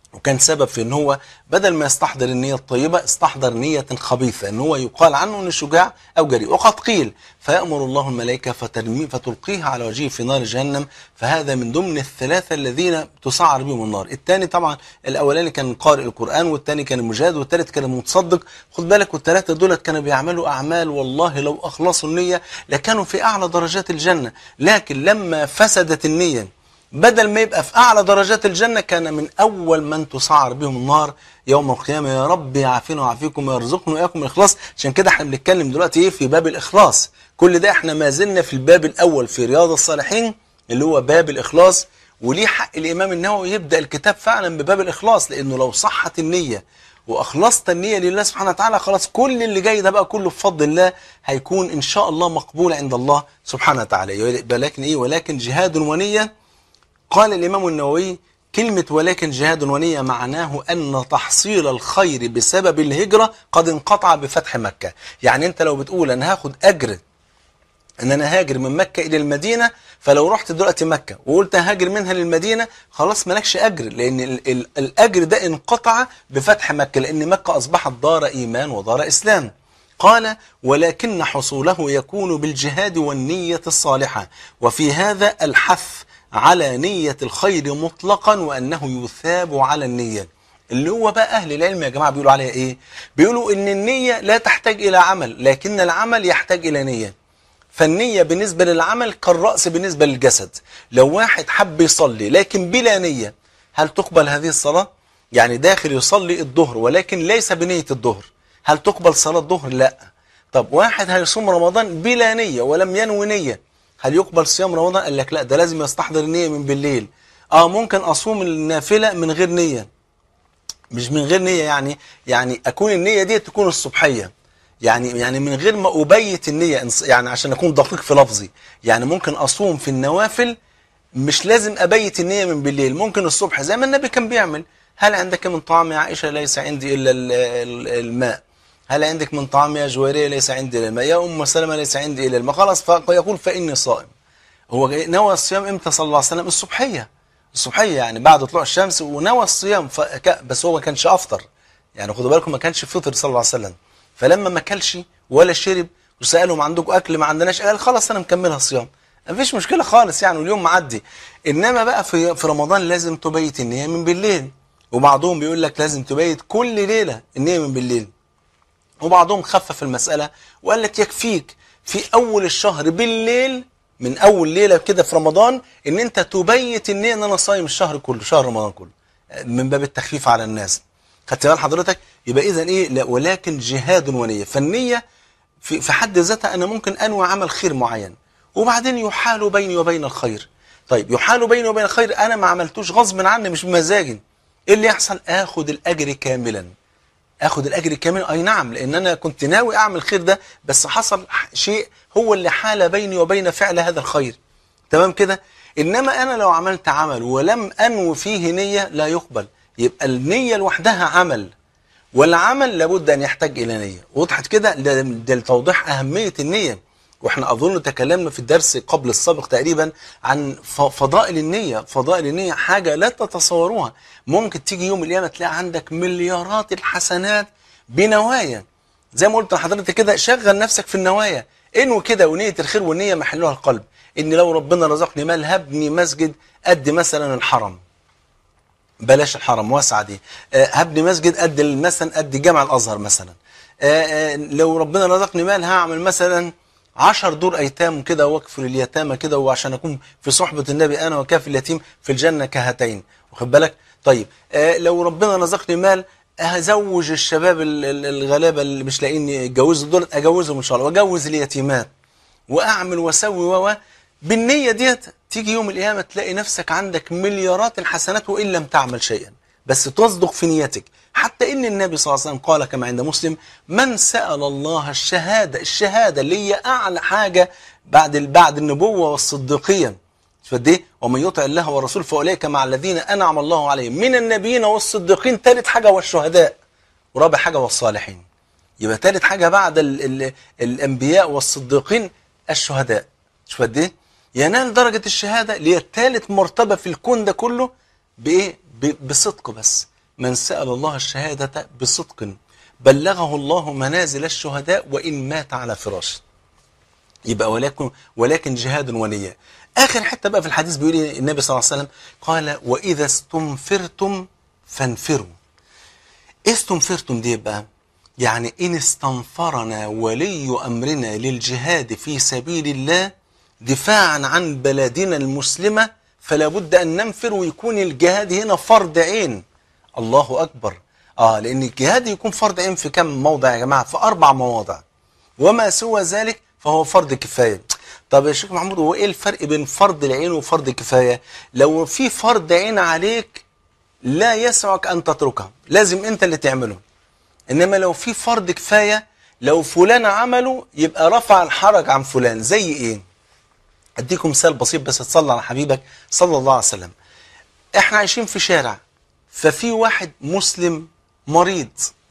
وكان سبب في ان هو بدل ما يستحضر النية الطيبة استحضر نية خبيثة ان هو يقال عنه انه شجاع او جريء وقد قيل فيأمر الله الملائكة فترمي فتلقيها على وجهه في نار جهنم فهذا من ضمن الثلاثة الذين تسعر بهم النار الثاني طبعا الاولاني كان قارئ القرآن والثاني كان المجاهد والثالث كان المتصدق خد بالك والثلاثة دول كانوا بيعملوا اعمال والله لو اخلصوا النية لكانوا في اعلى درجات الجنة لكن لما فسدت النية بدل ما يبقى في أعلى درجات الجنة كان من أول من تسعر بهم النار يوم القيامة يا رب يعافينا ويعافيكم ويرزقنا وإياكم الإخلاص عشان كده احنا بنتكلم دلوقتي إيه في باب الإخلاص كل ده احنا ما زلنا في الباب الأول في رياض الصالحين اللي هو باب الإخلاص وليه حق الإمام النووي يبدأ الكتاب فعلا بباب الإخلاص لأنه لو صحت النية واخلصت النية لله سبحانه وتعالى خلاص كل اللي جاي ده بقى كله بفضل الله هيكون ان شاء الله مقبول عند الله سبحانه وتعالى ولكن ايه ولكن جهاد ونية قال الامام النووي كلمة ولكن جهاد ونية معناه أن تحصيل الخير بسبب الهجرة قد انقطع بفتح مكة يعني أنت لو بتقول أنا هاخد أجر ان انا هاجر من مكة الى المدينة فلو رحت دلوقتي مكة وقلت هاجر منها للمدينة خلاص مالكش اجر لان ال ال الاجر ده انقطع بفتح مكة لان مكة اصبحت دار ايمان ودار اسلام قال ولكن حصوله يكون بالجهاد والنية الصالحة وفي هذا الحث على نية الخير مطلقا وانه يثاب على النية اللي هو بقى اهل العلم يا جماعة بيقولوا عليها ايه بيقولوا ان النية لا تحتاج الى عمل لكن العمل يحتاج الى نية فالنية بالنسبة للعمل كالرأس بالنسبة للجسد لو واحد حب يصلي لكن بلا نية هل تقبل هذه الصلاة؟ يعني داخل يصلي الظهر ولكن ليس بنية الظهر هل تقبل صلاة الظهر؟ لا طب واحد هيصوم رمضان بلا نية ولم ينوي نية هل يقبل صيام رمضان؟ قال لك لا ده لازم يستحضر النية من بالليل اه ممكن اصوم النافلة من غير نية مش من غير نية يعني يعني اكون النية دي تكون الصبحية يعني يعني من غير ما أبيت النية يعني عشان أكون دقيق في لفظي يعني ممكن أصوم في النوافل مش لازم أبيت النية من بالليل ممكن الصبح زي ما النبي كان بيعمل هل عندك من طعام يا عائشة ليس عندي إلا الماء هل عندك من طعام يا جويرية ليس عندي إلا الماء يا أم سلمة ليس عندي إلا الماء خلاص فيقول فإني صائم هو نوى الصيام إمتى صلى الله عليه وسلم الصبحية الصبحية يعني بعد طلوع الشمس ونوى الصيام فك... بس هو ما كانش أفطر يعني خدوا بالكم ما كانش فطر صلى الله عليه وسلم فلما ما كلش ولا شرب وسألهم عندكم أكل ما عندناش قال خلاص أنا مكملها صيام مفيش مشكلة خالص يعني واليوم معدي إنما بقى في, في رمضان لازم تبيت النية من بالليل وبعضهم بيقول لك لازم تبيت كل ليلة النية من بالليل وبعضهم خفف المسألة وقال لك يكفيك في أول الشهر بالليل من أول ليلة كده في رمضان إن أنت تبيت النية إن أنا صايم الشهر كله شهر رمضان كله من باب التخفيف على الناس خدت بال حضرتك يبقى اذا ايه لا ولكن جهاد ونيه فالنيه في في حد ذاتها انا ممكن انوي عمل خير معين وبعدين يحال بيني وبين الخير طيب يحال بيني وبين الخير انا ما عملتوش غصب عني مش بمزاجي ايه اللي يحصل اخد الاجر كاملا اخد الاجر كاملا اي نعم لان انا كنت ناوي اعمل خير ده بس حصل شيء هو اللي حال بيني وبين فعل هذا الخير تمام كده انما انا لو عملت عمل ولم انوي فيه نيه لا يقبل يبقى النية لوحدها عمل والعمل لابد أن يحتاج إلى نية وضحت كده ده, ده لتوضيح أهمية النية واحنا أظن تكلمنا في الدرس قبل السابق تقريبا عن فضائل النية فضائل النية حاجة لا تتصوروها ممكن تيجي يوم القيامة تلاقي عندك مليارات الحسنات بنوايا زي ما قلت لحضرتك كده شغل نفسك في النوايا انو كده ونية الخير والنية محلها القلب ان لو ربنا رزقني مال هبني مسجد قد مثلا الحرم بلاش الحرم واسعة دي هبني مسجد قد مثلا قد جامع الازهر مثلا لو ربنا رزقني مال هعمل مثلا عشر دور ايتام كده وقف لليتامى كده وعشان اكون في صحبة النبي انا وكاف اليتيم في الجنة كهاتين واخد بالك طيب لو ربنا رزقني مال هزوج الشباب الغلابة اللي مش لاقيين يتجوزوا دول اجوزهم ان شاء الله واجوز اليتيمات واعمل واسوي و بالنية ديت تيجي يوم القيامة تلاقي نفسك عندك مليارات الحسنات وإن لم تعمل شيئا بس تصدق في نيتك حتى إن النبي صلى الله عليه وسلم قال كما عند مسلم من سأل الله الشهادة الشهادة اللي هي أعلى حاجة بعد بعد النبوة والصديقية فدي ومن يطع الله ورسوله فأولئك مع الذين أنعم الله عليهم من النبيين والصديقين ثالث حاجة والشهداء ورابع حاجة والصالحين يبقى ثالث حاجة بعد ال ال الأنبياء والصديقين الشهداء شوف قد ايه ينال درجة الشهادة اللي هي ثالث مرتبة في الكون ده كله بإيه؟ بصدق بس من سأل الله الشهادة بصدق بلغه الله منازل الشهداء وإن مات على فراشه يبقى ولكن ولكن جهاد ونية آخر حتة بقى في الحديث بيقول إيه النبي صلى الله عليه وسلم قال وإذا استنفرتم فانفروا إيه استنفرتم دي بقى يعني إن استنفرنا ولي أمرنا للجهاد في سبيل الله دفاعا عن بلدنا المسلمة فلا بد أن ننفر ويكون الجهاد هنا فرض عين الله أكبر آه لأن الجهاد يكون فرض عين في كم موضع يا جماعة في أربع مواضع وما سوى ذلك فهو فرض كفاية طب يا شيخ محمود هو ايه الفرق بين فرض العين وفرض الكفاية لو في فرض عين عليك لا يسعك ان تتركه لازم انت اللي تعمله انما لو في فرض كفاية لو فلان عمله يبقى رفع الحرج عن فلان زي ايه اديكم مثال بسيط بس تصلي على حبيبك صلى الله عليه وسلم احنا عايشين في شارع ففي واحد مسلم مريض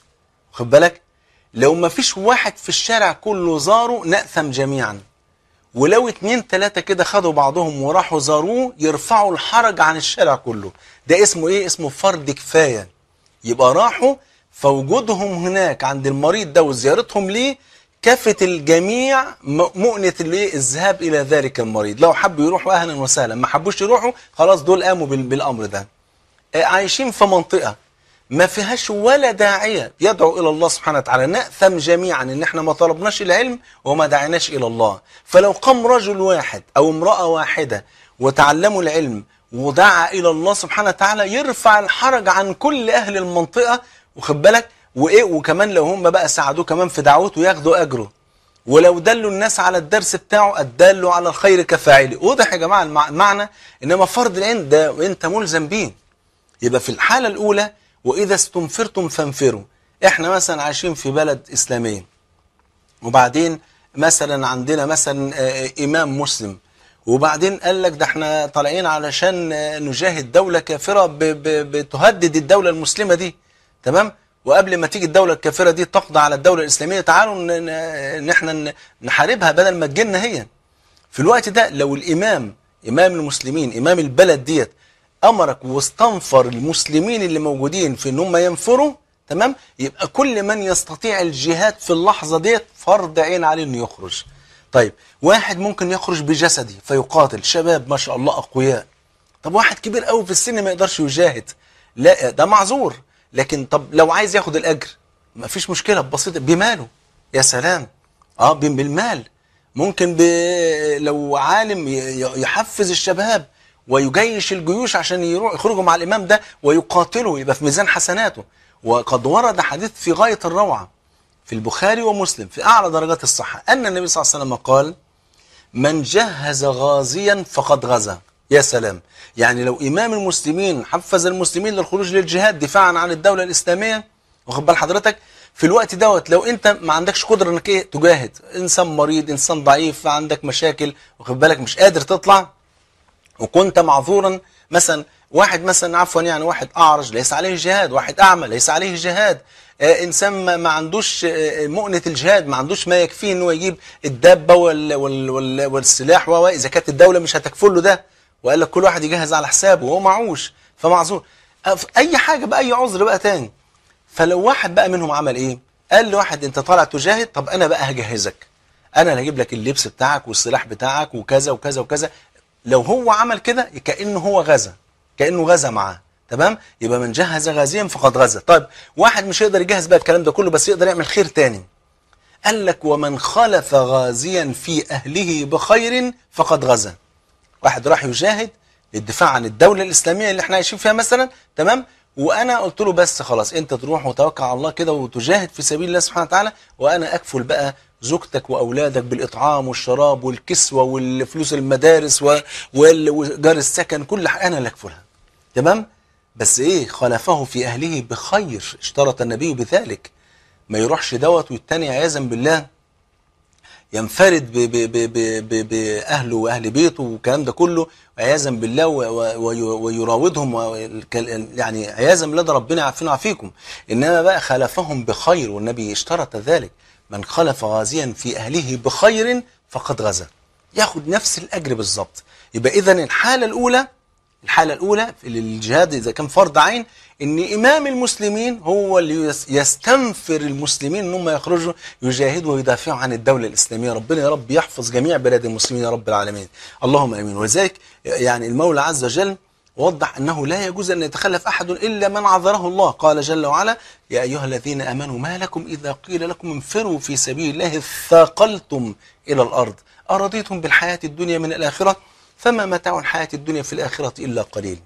خد بالك لو ما فيش واحد في الشارع كله زاره نأثم جميعا ولو اتنين تلاتة كده خدوا بعضهم وراحوا زاروه يرفعوا الحرج عن الشارع كله ده اسمه ايه اسمه فرض كفاية يبقى راحوا فوجودهم هناك عند المريض ده وزيارتهم ليه كفت الجميع مؤنة الايه الذهاب الى ذلك المريض لو حبوا يروحوا اهلا وسهلا ما حبوش يروحوا خلاص دول قاموا بال- بالامر ده آه، عايشين في منطقة ما فيهاش ولا داعية يدعو إلى الله سبحانه وتعالى نأثم جميعا إن احنا ما طلبناش العلم وما دعيناش إلى الله فلو قام رجل واحد أو امرأة واحدة وتعلموا العلم ودعا إلى الله سبحانه وتعالى يرفع الحرج عن كل أهل المنطقة وخد بالك وإيه وكمان لو هم بقى ساعدوه كمان في دعوته ياخدوا أجره ولو دلوا الناس على الدرس بتاعه الدال على الخير كفاعله واضح يا جماعة المع- المعنى إنما فرض العين ده أنت ملزم بيه يبقى في الحالة الأولى وإذا استنفرتم فانفروا إحنا مثلا عايشين في بلد إسلامية وبعدين مثلا عندنا مثلا آه، إمام مسلم وبعدين قال لك ده احنا طالعين علشان آه، نجاهد دولة كافرة ب- ب- بتهدد الدولة المسلمة دي تمام وقبل ما تيجي الدولة الكافرة دي تقضي على الدولة الإسلامية تعالوا ن- ن- ان احنا ن- نحاربها بدل ما تجينا هي في الوقت ده لو الإمام إمام المسلمين إمام البلد ديت أمرك واستنفر المسلمين اللي موجودين في إن هم ينفروا تمام يبقى كل من يستطيع الجهاد في اللحظة ديت فرض عين عليه إنه يخرج طيب واحد ممكن يخرج بجسده فيقاتل شباب ما شاء الله أقوياء طب واحد كبير قوي في السن ما يقدرش يجاهد لا ده معذور لكن طب لو عايز ياخد الأجر ما فيش مشكلة بسيطة بماله يا سلام اه بالمال ممكن ب... لو عالم ي- ي- يحفز الشباب ويجيش الجيوش عشان يروح يخرجوا مع الإمام ده ويقاتلوا يبقى في ميزان حسناته وقد ورد حديث في غاية الروعة في البخاري ومسلم في أعلى درجات الصحة أن النبي صلى الله عليه وسلم قال من جهز غازيا فقد غزا يا سلام يعني لو إمام المسلمين حفز المسلمين للخروج للجهاد دفاعا عن الدولة الإسلامية واخد بال حضرتك في الوقت دوت لو انت ما عندكش قدرة انك ايه تجاهد انسان مريض انسان ضعيف عندك مشاكل واخد بالك مش قادر تطلع وكنت معذورا مثلا واحد مثلا عفوا يعني واحد اعرج ليس عليه جهاد واحد اعمى ليس عليه جهاد آه انسان ما, ما عندوش آه مؤنة الجهاد ما عندوش ما يكفيه انه يجيب الدابة وال وال وال والسلاح واذا كانت الدولة مش هتكفل له ده وقال لك كل واحد يجهز على حسابه وهو معوش فمعذور آه، اي حاجة باي عذر بقى تاني فلو واحد بقى منهم عمل ايه قال لواحد انت طالع تجاهد طب انا بقى هجهزك انا اللي هجيب لك اللبس بتاعك والسلاح بتاعك وكذا وكذا وكذا لو هو عمل كده كانه هو غزا كانه غزا معاه تمام يبقى من جهز غازيا فقد غزا طيب واحد مش يقدر يجهز بقى الكلام ده كله بس يقدر يعمل خير تاني قال لك ومن خلف غازيا في اهله بخير فقد غزا واحد راح يجاهد للدفاع عن الدولة الإسلامية اللي احنا عايشين فيها مثلا تمام وانا قلت له بس خلاص انت تروح وتوكل على الله كده وتجاهد في سبيل الله سبحانه وتعالى وانا اكفل بقى زوجتك واولادك بالاطعام والشراب والكسوه والفلوس المدارس و- وال- وايجار السكن كل حاجه انا اللي اكفلها تمام بس ايه خلفه في اهله بخير اشترط النبي بذلك ما يروحش دوت والتاني عياذا بالله ينفرد ب- ب- ب- ب- ب- بأهله وأهل بيته والكلام ده كله عياذا بالله و- و- وي- ويراودهم والكل- يعني عياذا بالله ده ربنا يعافينا ويعافيكم إنما بقى خلفهم بخير والنبي اشترط ذلك من خلف غازيا في أهله بخير فقد غزا ياخد نفس الأجر بالظبط يبقى إذا الحالة الأولى الحالة الأولى في الجهاد إذا كان فرض عين إن إمام المسلمين هو اللي يس- يستنفر المسلمين إن هم يخرجوا يجاهدوا ويدافعوا عن الدولة الإسلامية ربنا يا رب يحفظ جميع بلاد المسلمين يا رب العالمين اللهم آمين ولذلك يعني المولى عز وجل وضح أنه لا يجوز أن يتخلف أحد إلا من عذره الله قال جل وعلا يا أيها الذين آمنوا ما لكم إذا قيل لكم انفروا في سبيل الله ثاقلتم إلى الأرض أرضيتم بالحياة الدنيا من الآخرة فما متاع الحياة الدنيا في الآخرة إلا قليل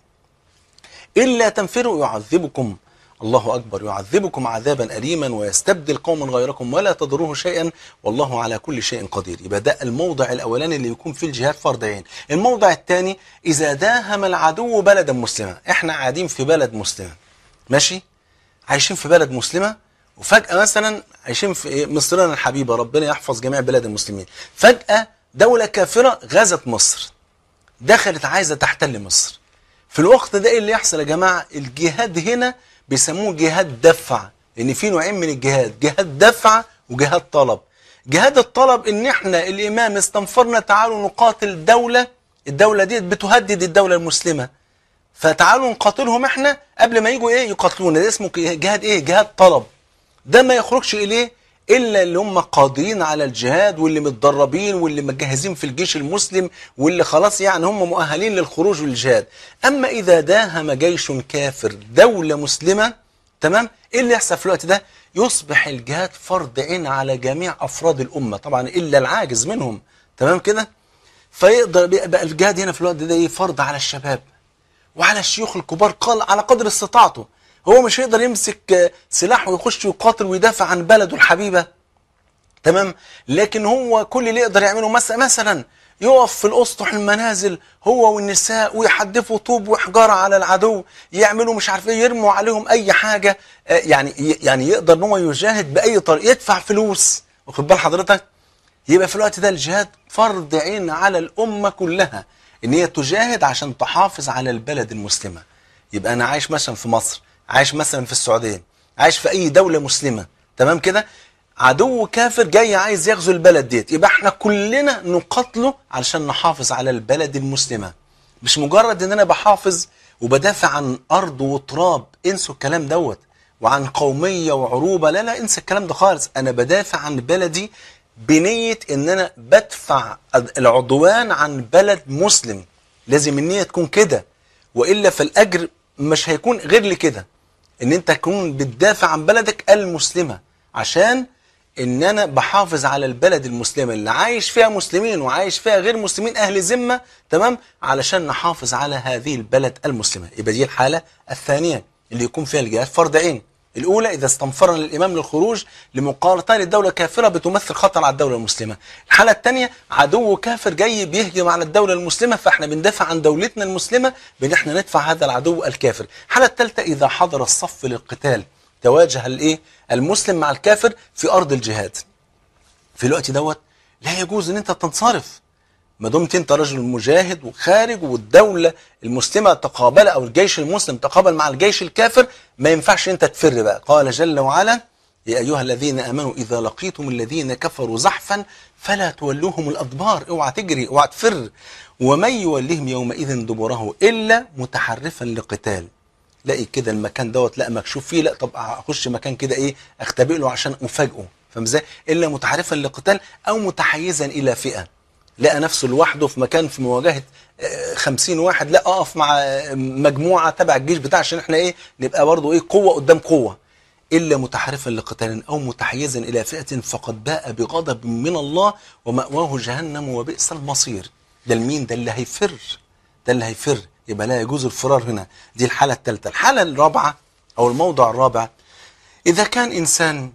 إلا تنفروا يعذبكم الله أكبر يعذبكم عذابا أليما ويستبدل قوما غيركم ولا تضروه شيئا والله على كل شيء قدير يبقى ده الموضع الأولاني اللي يكون فيه الجهاد فرض عين الموضع الثاني إذا داهم العدو بلدا مسلما إحنا قاعدين في بلد مسلمة ماشي عايشين في بلد مسلمة وفجأة مثلا عايشين في إيه؟ مصرنا الحبيبة ربنا يحفظ جميع بلاد المسلمين فجأة دولة كافرة غزت مصر دخلت عايزة تحتل مصر في الوقت ده ايه اللي يحصل يا جماعة الجهاد هنا بيسموه جهاد دفع لان في نوعين من الجهاد جهاد دفع وجهاد طلب جهاد الطلب ان احنا الامام استنفرنا تعالوا نقاتل دولة الدولة دي بتهدد الدولة المسلمة فتعالوا نقاتلهم احنا قبل ما يجوا ايه يقاتلونا ده اسمه جهاد ايه جهاد طلب ده ما يخرجش اليه الا اللي هم قادرين على الجهاد واللي متدربين واللي مجهزين في الجيش المسلم واللي خلاص يعني هم مؤهلين للخروج للجهاد اما اذا داهم جيش كافر دولة مسلمة تمام ايه اللي يحصل في الوقت ده يصبح الجهاد فرض عين على جميع افراد الامة طبعا الا العاجز منهم تمام كده فيقدر بقى الجهاد هنا في الوقت ده ايه فرض على الشباب وعلى الشيوخ الكبار قال على قدر استطاعته هو مش هيقدر يمسك سلاح ويخش يقاتل ويدافع عن بلده الحبيبة تمام لكن هو كل اللي يقدر يعمله مثلا مثلا يقف في الاسطح المنازل هو والنساء ويحدفوا طوب وحجاره على العدو يعملوا مش عارف ايه يرموا عليهم اي حاجه آه، يعني يعني يقدر ان هو يجاهد باي طريقه يدفع فلوس واخد بال حضرتك يبقى في الوقت ده الجهاد فرض عين على الامه كلها ان هي تجاهد عشان تحافظ على البلد المسلمه يبقى انا عايش مثلا في مصر عايش مثلا في السعوديه عايش في اي دوله مسلمه تمام كده عدو كافر جاي عايز يغزو البلد ديت يبقى احنا كلنا نقاتله علشان نحافظ على البلد المسلمه مش مجرد ان انا بحافظ وبدافع عن ارض وتراب انسوا الكلام دوت وعن قوميه وعروبه لا لا انسى الكلام ده خالص انا بدافع عن بلدي بنيه ان انا بدفع العدوان عن بلد مسلم لازم النيه تكون كده والا فالاجر مش هيكون غير لكده ان انت تكون بتدافع عن بلدك المسلمه عشان ان انا بحافظ على البلد المسلمه اللي عايش فيها مسلمين وعايش فيها غير مسلمين اهل ذمه تمام علشان نحافظ على هذه البلد المسلمه يبقى دي الحاله الثانيه اللي يكون فيها الجهاد فرض عين الاولى اذا استنفرنا الامام للخروج لمقارنه لدوله كافره بتمثل خطر على الدوله المسلمه الحاله الثانيه عدو كافر جاي بيهجم على الدوله المسلمه فاحنا بندافع عن دولتنا المسلمه بان احنا ندفع هذا العدو الكافر الحاله الثالثه اذا حضر الصف للقتال تواجه الايه المسلم مع الكافر في ارض الجهاد في الوقت دوت لا يجوز ان انت تنصرف ما دمت انت رجل مجاهد وخارج والدوله المسلمه تقابل او الجيش المسلم تقابل مع الجيش الكافر ما ينفعش انت تفر بقى قال جل وعلا يا ايها الذين امنوا اذا لقيتم الذين كفروا زحفا فلا تولوهم الادبار اوعى تجري اوعى تفر ومن يولهم يومئذ دبره الا متحرفا لقتال لاقي كده المكان دوت لا مكشوف فيه لا طب اخش مكان كده ايه اختبئ له عشان افاجئه فاهم ازاي الا متحرفا لقتال او متحيزا الى فئه لقى نفسه لوحده في مكان في مواجهه آه، خمسين واحد لا اقف مع آه، مجموعه تبع الجيش بتاع عشان احنا ايه نبقى برضه ايه قوه قدام قوه الا متحرفا لقتال او متحيزا الى فئه فقد باء بغضب من الله ومأواه جهنم وبئس المصير ده المين ده اللي هيفر ده اللي هيفر يبقى لا يجوز الفرار هنا دي الحاله الثالثه الحاله الرابعه او الموضع الرابع اذا كان انسان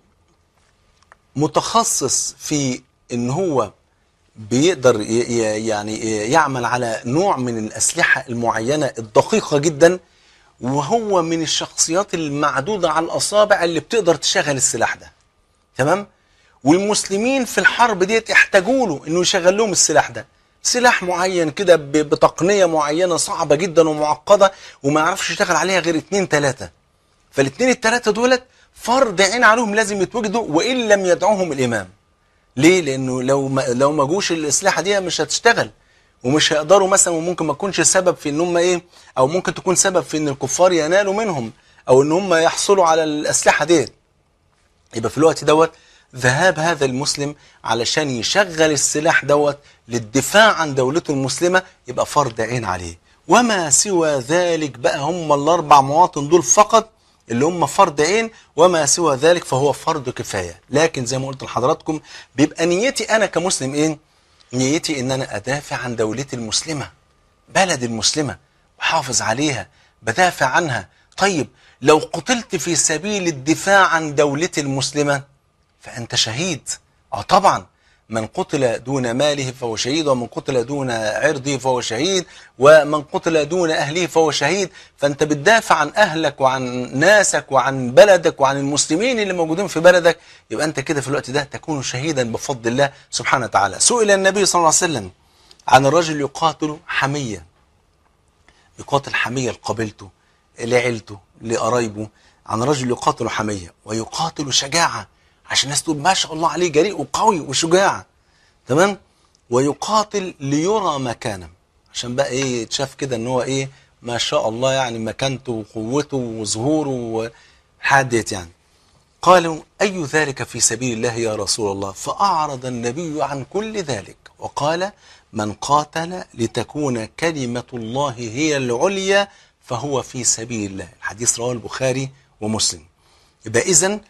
متخصص في ان هو بيقدر ي- ي- يعني يعمل على نوع من الأسلحة المعينة الدقيقة جدا وهو من الشخصيات المعدودة على الأصابع اللي بتقدر تشغل السلاح ده تمام والمسلمين في الحرب ديت احتاجوا له انه يشغل لهم السلاح ده سلاح معين كده ب- بتقنية معينة صعبة جدا ومعقدة وما يعرفش يشتغل عليها غير اتنين تلاتة فالاتنين التلاتة دولت فرض عين عليهم لازم يتوجدوا وإن لم يدعوهم الإمام ليه؟ لأنه لو ما لو ما جوش الأسلحة دي مش هتشتغل ومش هيقدروا مثلا وممكن ما تكونش سبب في ان هم ايه او ممكن تكون سبب في ان الكفار ينالوا منهم او ان هم يحصلوا على الاسلحه ديت يبقى في الوقت دوت ذهاب هذا المسلم علشان يشغل السلاح دوت للدفاع عن دولته المسلمة يبقى فرض عين عليه وما سوى ذلك بقى هم الأربع مواطن دول فقط اللي هم فرض عين وما سوى ذلك فهو فرض كفاية لكن زي ما قلت لحضراتكم بيبقى نيتي أنا كمسلم إيه نيتي إن أنا أدافع عن دولتي المسلمة بلد المسلمة بحافظ عليها بدافع عنها طيب لو قتلت في سبيل الدفاع عن دولتي المسلمة فأنت شهيد اه طبعا من قتل دون ماله فهو شهيد ومن قتل دون عرضه فهو شهيد ومن قتل دون أهله فهو شهيد فأنت بتدافع عن أهلك وعن ناسك وعن بلدك وعن المسلمين اللي موجودين في بلدك يبقى أنت كده في الوقت ده تكون شهيدا بفضل الله سبحانه وتعالى سئل النبي صلى الله عليه وسلم عن الرجل يقاتل حمية يقاتل حمية لقبيلته لعيلته لقرايبه عن رجل يقاتل حمية ويقاتل شجاعة عشان الناس تقول ما شاء الله عليه جريء وقوي وشجاع تمام ويقاتل ليرى مكانه عشان بقى ايه يتشاف كده ان هو ايه ما شاء الله يعني مكانته وقوته وظهوره وحاديت يعني قالوا أي ذلك في سبيل الله يا رسول الله فأعرض النبي عن كل ذلك وقال من قاتل لتكون كلمة الله هي العليا فهو في سبيل الله الحديث رواه البخاري ومسلم يبقى إذن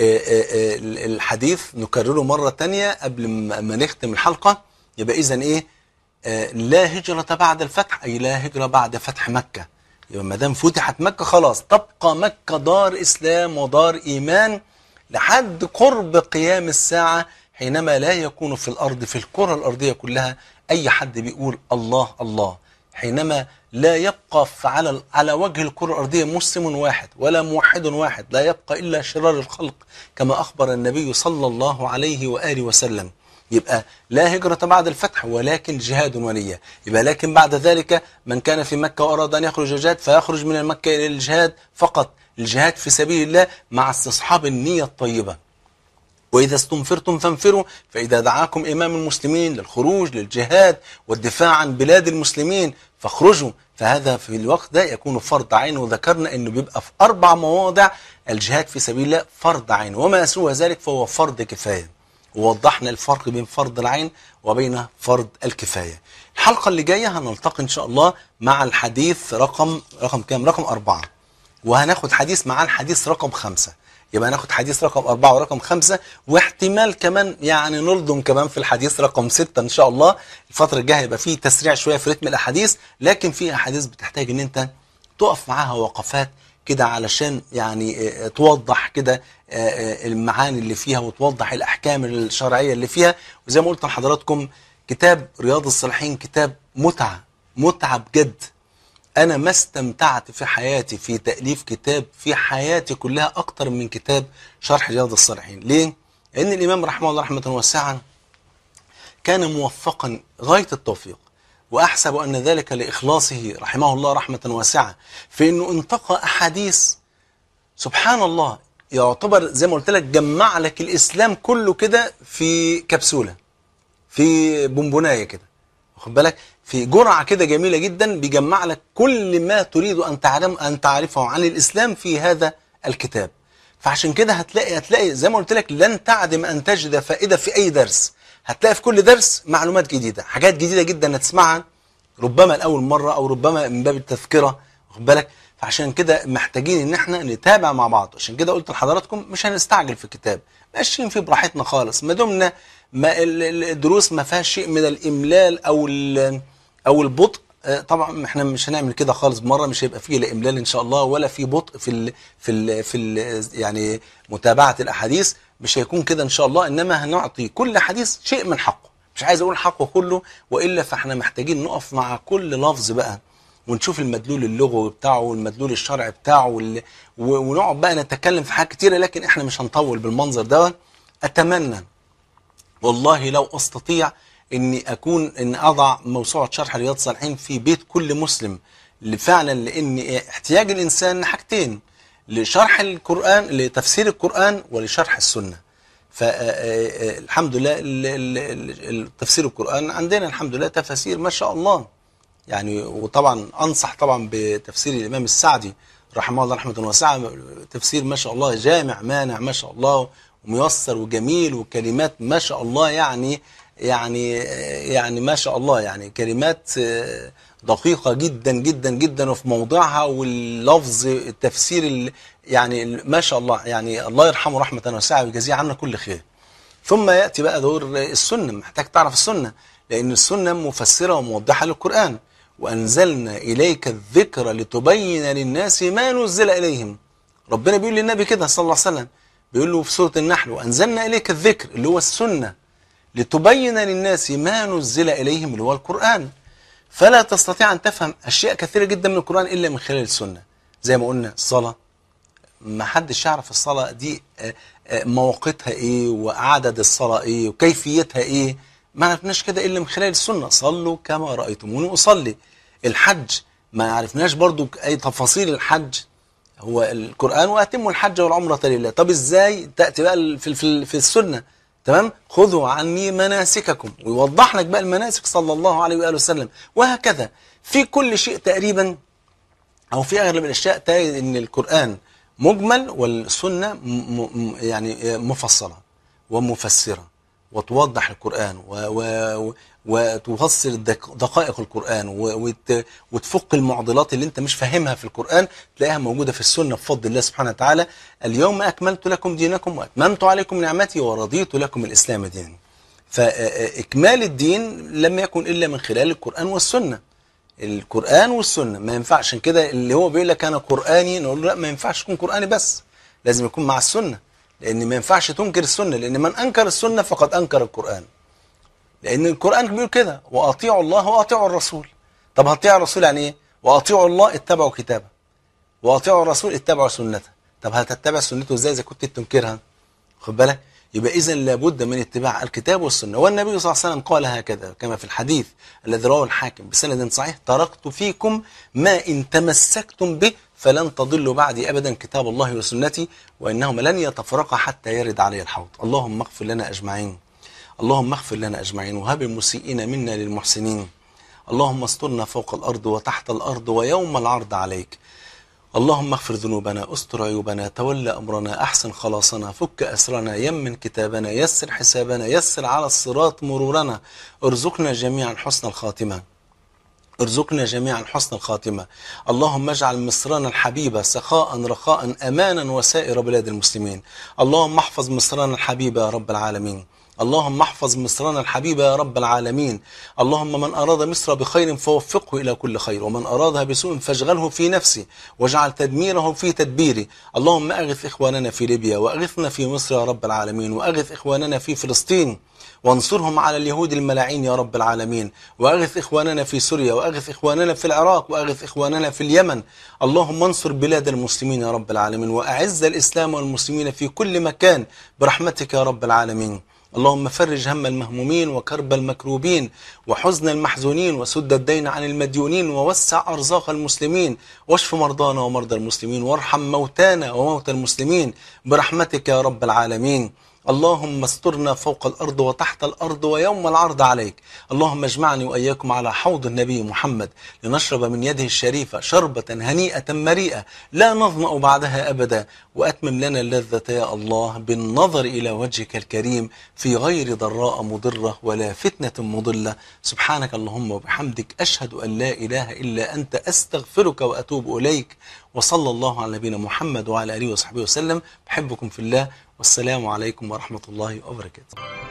الحديث نكرره مرة تانية قبل ما نختم الحلقة يبقى إذن إيه آه، لا هجرة بعد الفتح أي لا هجرة بعد فتح مكة يبقى ما دام فتحت مكة خلاص تبقى مكة دار إسلام ودار إيمان لحد قرب قيام الساعة حينما لا يكون في الأرض في الكرة الأرضية كلها أي حد بيقول الله الله حينما لا يبقى في- على على وجه الكرة الأرضية مسلم واحد ولا موحد واحد لا يبقى إلا شرار الخلق كما أخبر النبي صلى الله عليه وآله وسلم يبقى لا هجرة بعد الفتح ولكن جهاد ونية يبقى لكن بعد ذلك من كان في مكة وأراد أن يخرج الجهاد فيخرج من المكة إلى الجهاد فقط الجهاد في سبيل الله مع استصحاب النية الطيبة وإذا استنفرتم فانفروا فإذا دعاكم إمام المسلمين للخروج للجهاد والدفاع عن بلاد المسلمين فاخرجوا فهذا في الوقت ده يكون فرض عين وذكرنا أنه بيبقى في أربع مواضع الجهاد في سبيل الله فرض عين وما سوى ذلك فهو فرض كفاية ووضحنا الفرق بين فرض العين وبين فرض الكفاية الحلقة اللي جاية هنلتقي إن شاء الله مع الحديث رقم رقم كام رقم أربعة وهناخد حديث مع الحديث رقم خمسة يبقى هناخد حديث رقم أربعة ورقم خمسة واحتمال كمان يعني نلضم كمان في الحديث رقم ستة إن شاء الله الفترة الجاية يبقى فيه تسريع شوية في رتم الأحاديث لكن في أحاديث بتحتاج إن أنت تقف معاها وقفات كده علشان يعني آه، توضح كده آه، آه، المعاني اللي فيها وتوضح الأحكام الشرعية اللي فيها وزي ما قلت لحضراتكم كتاب رياض الصالحين كتاب متعة متعة بجد أنا ما استمتعت في حياتي في تأليف كتاب في حياتي كلها أكتر من كتاب شرح رياض الصالحين ليه؟ لأن الإمام رحمه الله رحمة واسعة كان موفقا غاية التوفيق وأحسب أن ذلك لإخلاصه رحمه الله رحمة واسعة في أنه انتقى أحاديث سبحان الله يعتبر زي ما قلت لك جمع لك الإسلام كله كده في كبسولة في بونبونايه كده واخد بالك في جرعه كده جميله جدا بيجمع لك كل ما تريد ان تعلم ان تعرفه عن الاسلام في هذا الكتاب فعشان كده هتلاقي هتلاقي زي ما قلت لك لن تعدم ان تجد فائده في اي درس هتلاقي في كل درس معلومات جديده حاجات جديده جدا هتسمعها ربما لاول مره او ربما من باب التذكره واخد بالك فعشان كده محتاجين ان احنا نتابع مع بعض عشان كده قلت لحضراتكم مش هنستعجل في الكتاب ماشيين فيه براحتنا خالص ما دمنا ما ال- ال- الدروس ما فيهاش شيء من الاملال او ال- او البطء آه، طبعا احنا مش هنعمل كده خالص مره مش هيبقى فيه لا املال ان شاء الله ولا في بطء في ال في ال في ال يعني متابعه الاحاديث مش هيكون كده ان شاء الله انما هنعطي كل حديث شيء من حقه مش عايز اقول حقه كله والا فاحنا محتاجين نقف مع كل لفظ بقى ونشوف المدلول اللغوي بتاعه والمدلول الشرعي بتاعه وال... و- ونقعد بقى نتكلم في حاجات كتيره لكن احنا مش هنطول بالمنظر ده اتمنى والله لو استطيع اني اكون ان اضع موسوعه شرح رياض الصالحين في بيت كل مسلم اللي فعلا لان احتياج الانسان حاجتين لشرح القران لتفسير القران ولشرح السنه فالحمد لله ال- ال- ال- ال- تفسير القرآن عندنا الحمد لله تفاسير ما شاء الله يعني وطبعا أنصح طبعا بتفسير الإمام السعدي رحمه الله رحمة واسعة تفسير ما شاء الله جامع مانع ما شاء الله وميسر وجميل وكلمات ما شاء الله يعني يعني يعني ما شاء الله يعني كلمات آه، دقيقة جدا جدا جدا وفي موضعها واللفظ التفسير ال- يعني ال- ما شاء الله يعني الله يرحمه رحمة واسعة ويجزيه عنا كل خير ثم يأتي بقى دور السنة محتاج تعرف السنة لأن السنة مفسرة وموضحة للقرآن وأنزلنا إليك الذكر لتبين للناس ما نزل إليهم ربنا بيقول للنبي كده صلى الله عليه وسلم بيقول له في سورة النحل وأنزلنا إليك الذكر اللي هو السنة لتبين للناس ما نزل إليهم اللي هو القرآن فلا تستطيع أن تفهم أشياء كثيرة جدا من القرآن إلا من خلال السنة زي ما قلنا الصلاة ما حدش يعرف الصلاة دي آه، آه، مواقيتها ايه وعدد الصلاة ايه وكيفيتها ايه ما عرفناش كده الا من خلال السنة صلوا كما رأيتموني اصلي الحج ما عرفناش برضو اي تفاصيل الحج هو القرآن واتموا الحج والعمرة لله طب ازاي تأتي بقى ال- في في في السنة تمام خذوا عني مناسككم ويوضح لك بقى المناسك صلى الله عليه وآله وسلم وهكذا في كل شيء تقريبا أو في أغلب الأشياء تجد أن القرآن مجمل والسنة م م يعني مفصلة ومفسرة وتوضح القرآن و و وتفسر دق- دقائق القرآن و- وت وتفك المعضلات اللي انت مش فاهمها في القرآن تلاقيها موجودة في السنة بفضل الله سبحانه وتعالى اليوم أكملت لكم دينكم وأتممت عليكم نعمتي ورضيت لكم الإسلام دينا فإكمال الدين لم يكن إلا من خلال القرآن والسنة القرآن والسنة ما ينفعش عشان كده اللي هو بيقول لك أنا قرآني نقول له لا ما ينفعش يكون قرآني بس لازم يكون مع السنة لأن ما ينفعش تنكر السنة لأن من أنكر السنة فقد أنكر القرآن لأن القرآن بيقول كده وأطيعوا الله وأطيعوا الرسول طب هتطيع الرسول يعني إيه؟ وأطيعوا الله اتبعوا كتابه وأطيعوا الرسول اتبعوا سنته طب هتتبع سنته إزاي إذا كنت تنكرها خد بالك يبقى إذا لابد من اتباع الكتاب والسنة والنبي صلى الله عليه وسلم قال هكذا كما في الحديث الذي رواه الحاكم بسند صحيح تركت فيكم ما إن تمسكتم به فلن تضلوا بعدي أبدا كتاب الله وسنتي وإنهما لن يتفرقا حتى يرد علي الحوض اللهم اغفر لنا أجمعين اللهم اغفر لنا أجمعين وهب المسيئين منا للمحسنين اللهم استرنا فوق الأرض وتحت الأرض ويوم العرض عليك اللهم اغفر ذنوبنا استر عيوبنا تولى أمرنا أحسن خلاصنا فك أسرنا يمن كتابنا يسر حسابنا يسر على الصراط مرورنا ارزقنا جميعا حسن الخاتمة ارزقنا جميعا حسن الخاتمة اللهم اجعل مصرنا الحبيبة سخاء رخاء أمانا وسائر بلاد المسلمين اللهم احفظ مصرنا الحبيبة يا رب العالمين اللهم احفظ مصرنا الحبيبة يا رب العالمين اللهم من أراد مصر بخير فوفقه إلى كل خير ومن أرادها بسوء فاشغله في نفسه واجعل تدميره في تدبيري اللهم أغث إخواننا في ليبيا وأغثنا في مصر يا رب العالمين وأغث إخواننا في فلسطين وانصرهم على اليهود الملاعين يا رب العالمين وأغث إخواننا في سوريا وأغث إخواننا في العراق وأغث إخواننا في اليمن اللهم انصر بلاد المسلمين يا رب العالمين وأعز الإسلام والمسلمين في كل مكان برحمتك يا رب العالمين اللهم فرج هم المهمومين وكرب المكروبين وحزن المحزونين وسد الدين عن المديونين ووسع أرزاق المسلمين واشف مرضانا ومرضى المسلمين وارحم موتانا وموتى المسلمين برحمتك يا رب العالمين اللهم استرنا فوق الأرض وتحت الأرض ويوم العرض عليك اللهم اجمعني وإياكم على حوض النبي محمد لنشرب من يده الشريفة شربة هنيئة مريئة لا نظمأ بعدها أبدا وأتمم لنا اللذة يا الله بالنظر إلى وجهك الكريم في غير ضراء مضرة ولا فتنة مضلة سبحانك اللهم وبحمدك أشهد أن لا إله إلا أنت أستغفرك وأتوب إليك وصلى الله على نبينا محمد وعلى آله وصحبه وسلم بحبكم في الله والسلام عليكم ورحمة الله وبركاته